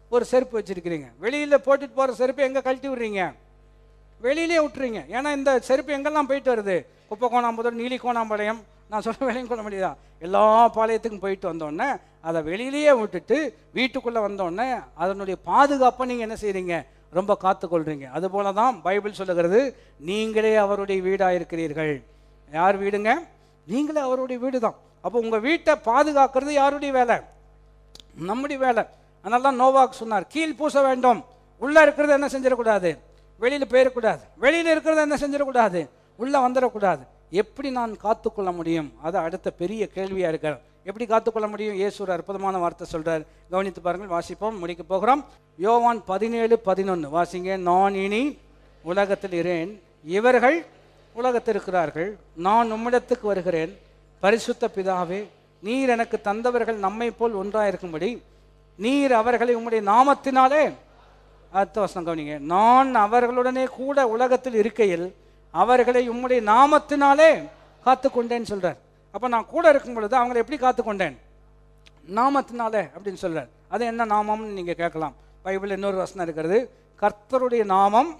ஒரு செருப்பு வச்சிருக்கிறீங்க வெளியில போட்டுட்டு போற செருப்பை எங்க கழட்டி விடுறீங்க வெளியிலே விட்டுறீங்க ஏன்னா இந்த செருப்பு எங்கெல்லாம் போயிட்டு வருது குப்பைக்கோணாம்புதூர் நீலிக்கோணாம்பாளையம் நான் சொல்ல வேலையும் கொள்ள முடியுதா எல்லா பாளையத்துக்கும் போயிட்டு வந்தோடனே அதை வெளியிலேயே விட்டுட்டு வீட்டுக்குள்ளே வந்தோடனே அதனுடைய பாதுகாப்பை நீங்கள் என்ன செய்றீங்க ரொம்ப காத்துக்கொள்றீங்க அதுபோல தான் பைபிள் சொல்லுகிறது நீங்களே அவருடைய வீடாக இருக்கிறீர்கள் யார் வீடுங்க நீங்களே அவருடைய வீடு தான் அப்போ உங்கள் வீட்டை பாதுகாக்கிறது யாருடைய வேலை நம்முடைய வேலை அதனால தான் நோவாக் சொன்னார் கீழ் பூச வேண்டும் உள்ள இருக்கிறது என்ன செஞ்சிடக்கூடாது வெளியில போயிடக்கூடாது வெளியில இருக்கிறது என்ன செஞ்சிடக்கூடாது உள்ள வந்துடக்கூடாது எப்படி நான் காத்துக்கொள்ள முடியும் அது அடுத்த பெரிய கேள்வியா இருக்கிற எப்படி காத்துக்கொள்ள முடியும் இயேசு ஒரு அற்புதமான வார்த்தை சொல்றார் கவனித்து பாருங்கள் வாசிப்போம் முடிக்க போகிறோம் யோவான் பதினேழு பதினொன்று வாசிங்க நான் இனி உலகத்தில் இரேன் இவர்கள் உலகத்தில் இருக்கிறார்கள் நான் உம்மிடத்துக்கு வருகிறேன் பரிசுத்த பிதாவே நீர் எனக்கு தந்தவர்கள் நம்மை போல் ஒன்றாயிருக்கும்படி நீர் அவர்களை உம்முடைய நாமத்தினாலே அடுத்த வசனம் கவனிங்க நான் அவர்களுடனே கூட உலகத்தில் இருக்கையில் அவர்களை உம்முடைய நாமத்தினாலே காத்துக்கொண்டேன்னு சொல்றார் அப்ப நான் கூட இருக்கும் பொழுது அவங்களை எப்படி காத்துக்கொண்டேன் நாமத்தினாலே அப்படின்னு சொல்றார் அது என்ன நாமம்னு நீங்க கேட்கலாம் பைபிள் இன்னொரு வசனம் இருக்கிறது கர்த்தருடைய நாமம்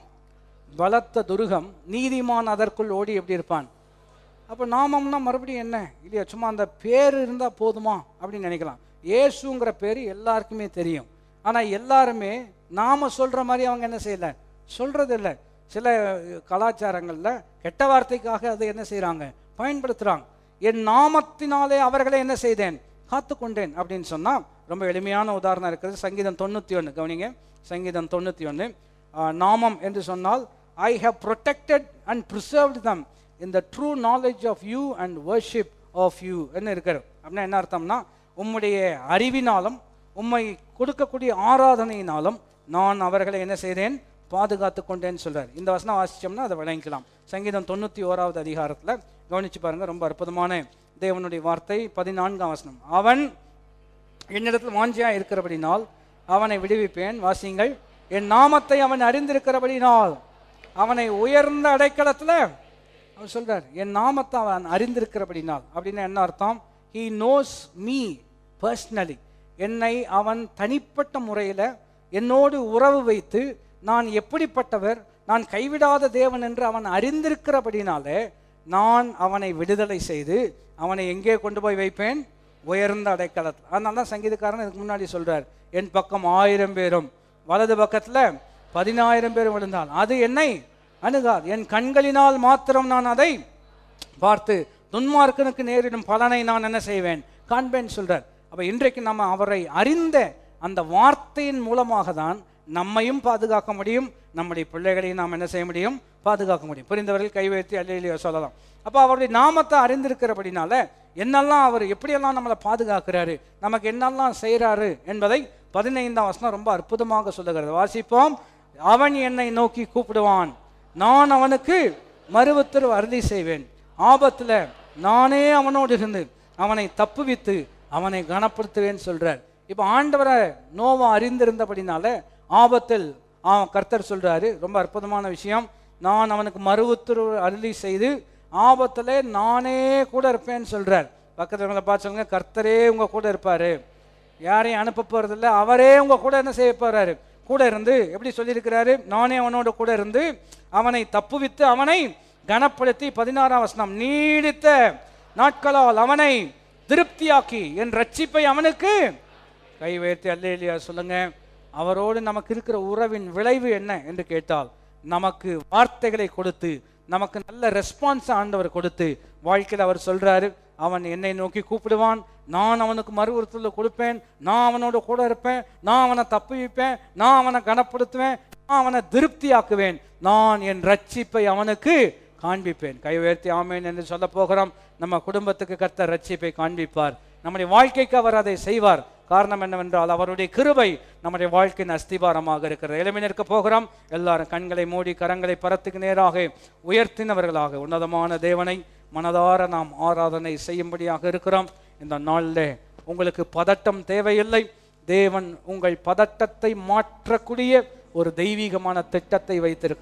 பலத்த துருகம் நீதிமான் அதற்குள் ஓடி எப்படி இருப்பான் அப்போ நாமம்னா மறுபடியும் என்ன இல்லையா சும்மா அந்த பேர் இருந்தால் போதுமா அப்படின்னு நினைக்கலாம் இயேசுங்கிற பேர் எல்லாருக்குமே தெரியும் ஆனால் எல்லாருமே நாம சொல்கிற மாதிரி அவங்க என்ன செய்யலை சொல்கிறது இல்லை சில கலாச்சாரங்களில் கெட்ட வார்த்தைக்காக அதை என்ன செய்கிறாங்க பயன்படுத்துகிறாங்க என் நாமத்தினாலே அவர்களை என்ன செய்தேன் காத்துக்கொண்டேன் அப்படின்னு சொன்னால் ரொம்ப எளிமையான உதாரணம் இருக்குது சங்கீதம் தொண்ணூற்றி ஒன்று கவனிங்க சங்கீதம் தொண்ணூற்றி ஒன்று நாமம் என்று சொன்னால் I have protected and preserved them in the true knowledge of you and worship of you என்ன இருக்கிறது அப்படின்னா என்ன அர்த்தம்னா உம்முடைய அறிவினாலும் உம்மை கொடுக்கக்கூடிய ஆராதனையினாலும் நான் அவர்களை என்ன செய்தேன் பாதுகாத்து கொண்டேன்னு சொல்றார் இந்த வசனம் வாசிச்சோம்னா அதை விளங்கிக்கலாம் சங்கீதம் தொண்ணூற்றி ஓராவது அதிகாரத்தில் கவனிச்சு பாருங்க ரொம்ப அற்புதமான தேவனுடைய வார்த்தை பதினான்காம் வசனம் அவன் என்னிடத்தில் வாஞ்சியா இருக்கிறபடினால் அவனை விடுவிப்பேன் வாசிங்கள் என் நாமத்தை அவன் அறிந்திருக்கிறபடினால் அவனை உயர்ந்த அடைக்கலத்தில் அவர் சொல்றார் என் நாமத்தை அவன் அறிந்திருக்கிறபடினால் அப்படின்னு என்ன அர்த்தம் ஹீ நோஸ் மீ பர்சனலி என்னை அவன் தனிப்பட்ட முறையில் என்னோடு உறவு வைத்து நான் எப்படிப்பட்டவர் நான் கைவிடாத தேவன் என்று அவன் அறிந்திருக்கிறபடினாலே நான் அவனை விடுதலை செய்து அவனை எங்கே கொண்டு போய் வைப்பேன் உயர்ந்த அடைக்கலத்தில் அதனால தான் சங்கீதக்காரன் இதுக்கு முன்னாடி சொல்றார் என் பக்கம் ஆயிரம் பேரும் வலது பக்கத்தில் பதினாயிரம் பேரும் விழுந்தால் அது என்னை அணுகாது என் கண்களினால் மாத்திரம் நான் அதை பார்த்து துன்மார்க்கனுக்கு நேரிடும் பலனை நான் என்ன செய்வேன் காண்பேன் சொல்றார் அப்ப இன்றைக்கு நம்ம அவரை அறிந்த அந்த வார்த்தையின் மூலமாக தான் நம்மையும் பாதுகாக்க முடியும் நம்முடைய பிள்ளைகளையும் நாம் என்ன செய்ய முடியும் பாதுகாக்க முடியும் புரிந்தவர்கள் கை வைத்து அல்லையிலேயோ சொல்லலாம் அப்போ அவருடைய நாமத்தை அறிந்திருக்கிறபடினால என்னெல்லாம் அவர் எப்படியெல்லாம் நம்மளை பாதுகாக்கிறாரு நமக்கு என்னெல்லாம் செய்கிறாரு என்பதை பதினைந்தாம் வசனம் ரொம்ப அற்புதமாக சொல்லுகிறது வாசிப்போம் அவன் என்னை நோக்கி கூப்பிடுவான் நான் அவனுக்கு மறுவுத்தரவு அறுதி செய்வேன் ஆபத்தில் நானே அவனோடு இருந்து அவனை தப்புவித்து அவனை கனப்படுத்துவேன் சொல்றார் இப்போ ஆண்டவரை நோவா அறிந்திருந்தபடினால ஆபத்தில் அவன் கர்த்தர் சொல்றாரு ரொம்ப அற்புதமான விஷயம் நான் அவனுக்கு மறுவுத்தரவு அறுதி செய்து ஆபத்தில் நானே கூட இருப்பேன்னு சொல்றார் பக்கத்தில் இருக்கவங்கள பார்த்து சொல்லுங்க கர்த்தரே உங்க கூட இருப்பாரு யாரையும் அனுப்ப போறதில்ல அவரே உங்க கூட என்ன செய்ய போறாரு கூட இருந்து எப்படி சொல்லியிருக்கிறாரு நானே அவனோட கூட இருந்து அவனை தப்புவித்து அவனை கனப்படுத்தி பதினாறாம் வசனம் நீடித்த நாட்களால் அவனை திருப்தியாக்கி என் ரட்சிப்பை அவனுக்கு கை உயர்த்தி அல்லேலியா சொல்லுங்க அவரோடு நமக்கு இருக்கிற உறவின் விளைவு என்ன என்று கேட்டால் நமக்கு வார்த்தைகளை கொடுத்து நமக்கு நல்ல ரெஸ்பான்ஸ் ஆண்டவர் கொடுத்து வாழ்க்கையில் அவர் சொல்றாரு அவன் என்னை நோக்கி கூப்பிடுவான் நான் அவனுக்கு மறு உறுத்தல கொடுப்பேன் நான் அவனோட கூட இருப்பேன் நான் அவனை தப்புவிப்பேன் நான் அவனை கனப்படுத்துவேன் நான் அவனை திருப்தியாக்குவேன் நான் என் ரட்சிப்பை அவனுக்கு காண்பிப்பேன் கை உயர்த்தி ஆமேன் என்று சொல்ல போகிறோம் நம்ம குடும்பத்துக்கு கர்த்தர் ரட்சிப்பை காண்பிப்பார் நம்முடைய வாழ்க்கைக்கு அவர் அதை செய்வார் காரணம் என்னவென்றால் அவருடைய கிருபை நம்முடைய வாழ்க்கையின் அஸ்திபாரமாக இருக்கிறது எளிமை நிற்க போகிறோம் எல்லாரும் கண்களை மூடி கரங்களை பரத்துக்கு நேராக உயர்த்தினவர்களாக உன்னதமான தேவனை மனதார நாம் ஆராதனை செய்யும்படியாக இருக்கிறோம் இந்த நாளில் உங்களுக்கு பதட்டம் தேவையில்லை தேவன் உங்கள் பதட்டத்தை மாற்றக்கூடிய ஒரு தெய்வீகமான திட்டத்தை வைத்திருக்கிறார்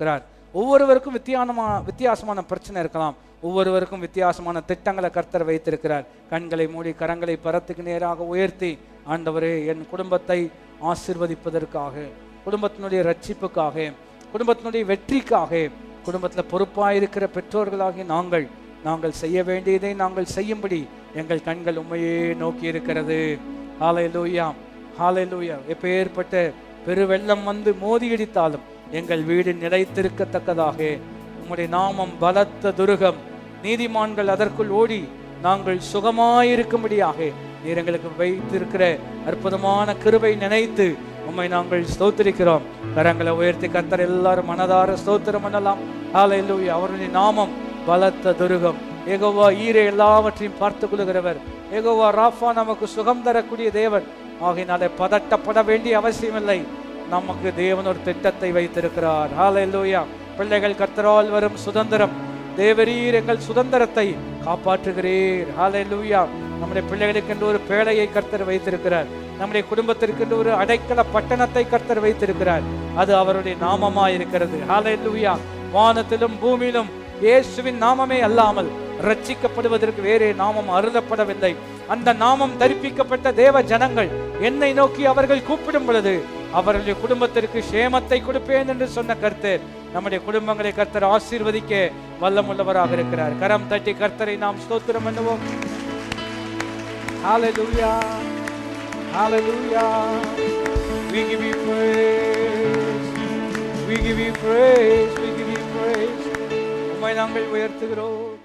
ஒவ்வொருவருக்கும் வித்தியாசமான வித்தியாசமான பிரச்சனை இருக்கலாம் ஒவ்வொருவருக்கும் வித்தியாசமான திட்டங்களை கர்த்தர் வைத்திருக்கிறார் கண்களை மூடி கரங்களை பரத்துக்கு நேராக உயர்த்தி ஆண்டவரே என் குடும்பத்தை ஆசிர்வதிப்பதற்காக குடும்பத்தினுடைய ரட்சிப்புக்காக குடும்பத்தினுடைய வெற்றிக்காக குடும்பத்தில் பொறுப்பாயிருக்கிற பெற்றோர்களாகிய நாங்கள் நாங்கள் செய்ய வேண்டியதை நாங்கள் செய்யும்படி எங்கள் கண்கள் உண்மையே நோக்கி இருக்கிறது ஹாலைலூயா ஹாலைலூயா எப்பேற்பட்ட பெருவெள்ளம் வந்து மோதியடித்தாலும் எங்கள் வீடு நிலைத்திருக்கத்தக்கதாக உம்முடைய நாமம் பலத்த துருகம் நீதிமான்கள் அதற்குள் ஓடி நாங்கள் சுகமாயிருக்கும்படியாக நீர் எங்களுக்கு வைத்திருக்கிற அற்புதமான கிருபை நினைத்து உம்மை நாங்கள் ஸ்தோத்திரிக்கிறோம் கரங்களை உயர்த்தி கர்த்தர் எல்லாரும் மனதார ஸ்தோத்திரம் பண்ணலாம் ஹalleluya அவருடைய நாமம் பலத்த துருகம் ஏகோவா ஈரே எல்லாவற்றையும் பார்த்து கொள்கிறவர் ஏகோவா ராஃபா நமக்கு சுகம் தரக்கூடிய தேவன் ஆகையினாலே பதட்டப்பட வேண்டிய அவசியமில்லை நமக்கு தேவன் ஒரு திட்டத்தை வைத்திருக்கிறார் ஹalleluya பிள்ளைகள் கர்த்தரால் வரும் சுதந்திரம் தேவரீர் எங்கள் சுதந்திரத்தை காப்பாற்றுகிறீர் ஹalleluya நம்முடைய பிள்ளைகளுக்கு என்று ஒரு பேழையை கர்த்தர் வைத்திருக்கிறார் நம்முடைய குடும்பத்திற்கு என்று ஒரு அடைக்கல பட்டணத்தை கர்த்தர் வைத்திருக்கிறார் அது அவருடைய நாமமாய் இருக்கிறது ஹalleluya வானத்திலும் பூமியிலும் இயேசுவின் நாமமே அல்லாமல் ரட்சிக்கப்படுவதற்கு வேறே நாமம் அருளப்படவில்லை அந்த நாமம் தரிப்பிக்கப்பட்ட தேவ ஜனங்கள் என்னை நோக்கி அவர்கள் கூப்பிடும் பொழுது அவர்களுடைய குடும்பத்திற்கு சேமத்தை கொடுப்பேன் என்று சொன்ன கர்த்தர் நம்முடைய குடும்பங்களை கர்த்தர் ஆசீர்வதிக்க வல்லமுள்ளவராக இருக்கிறார் கரம் தட்டி கர்த்தரை நாம் ஸ்தோத்திரம் பண்ணுவோம் Hallelujah. Hallelujah. We give you praise. We give you praise. We give you praise. உம்மை நாங்கள் உயர்த்துகிறோம்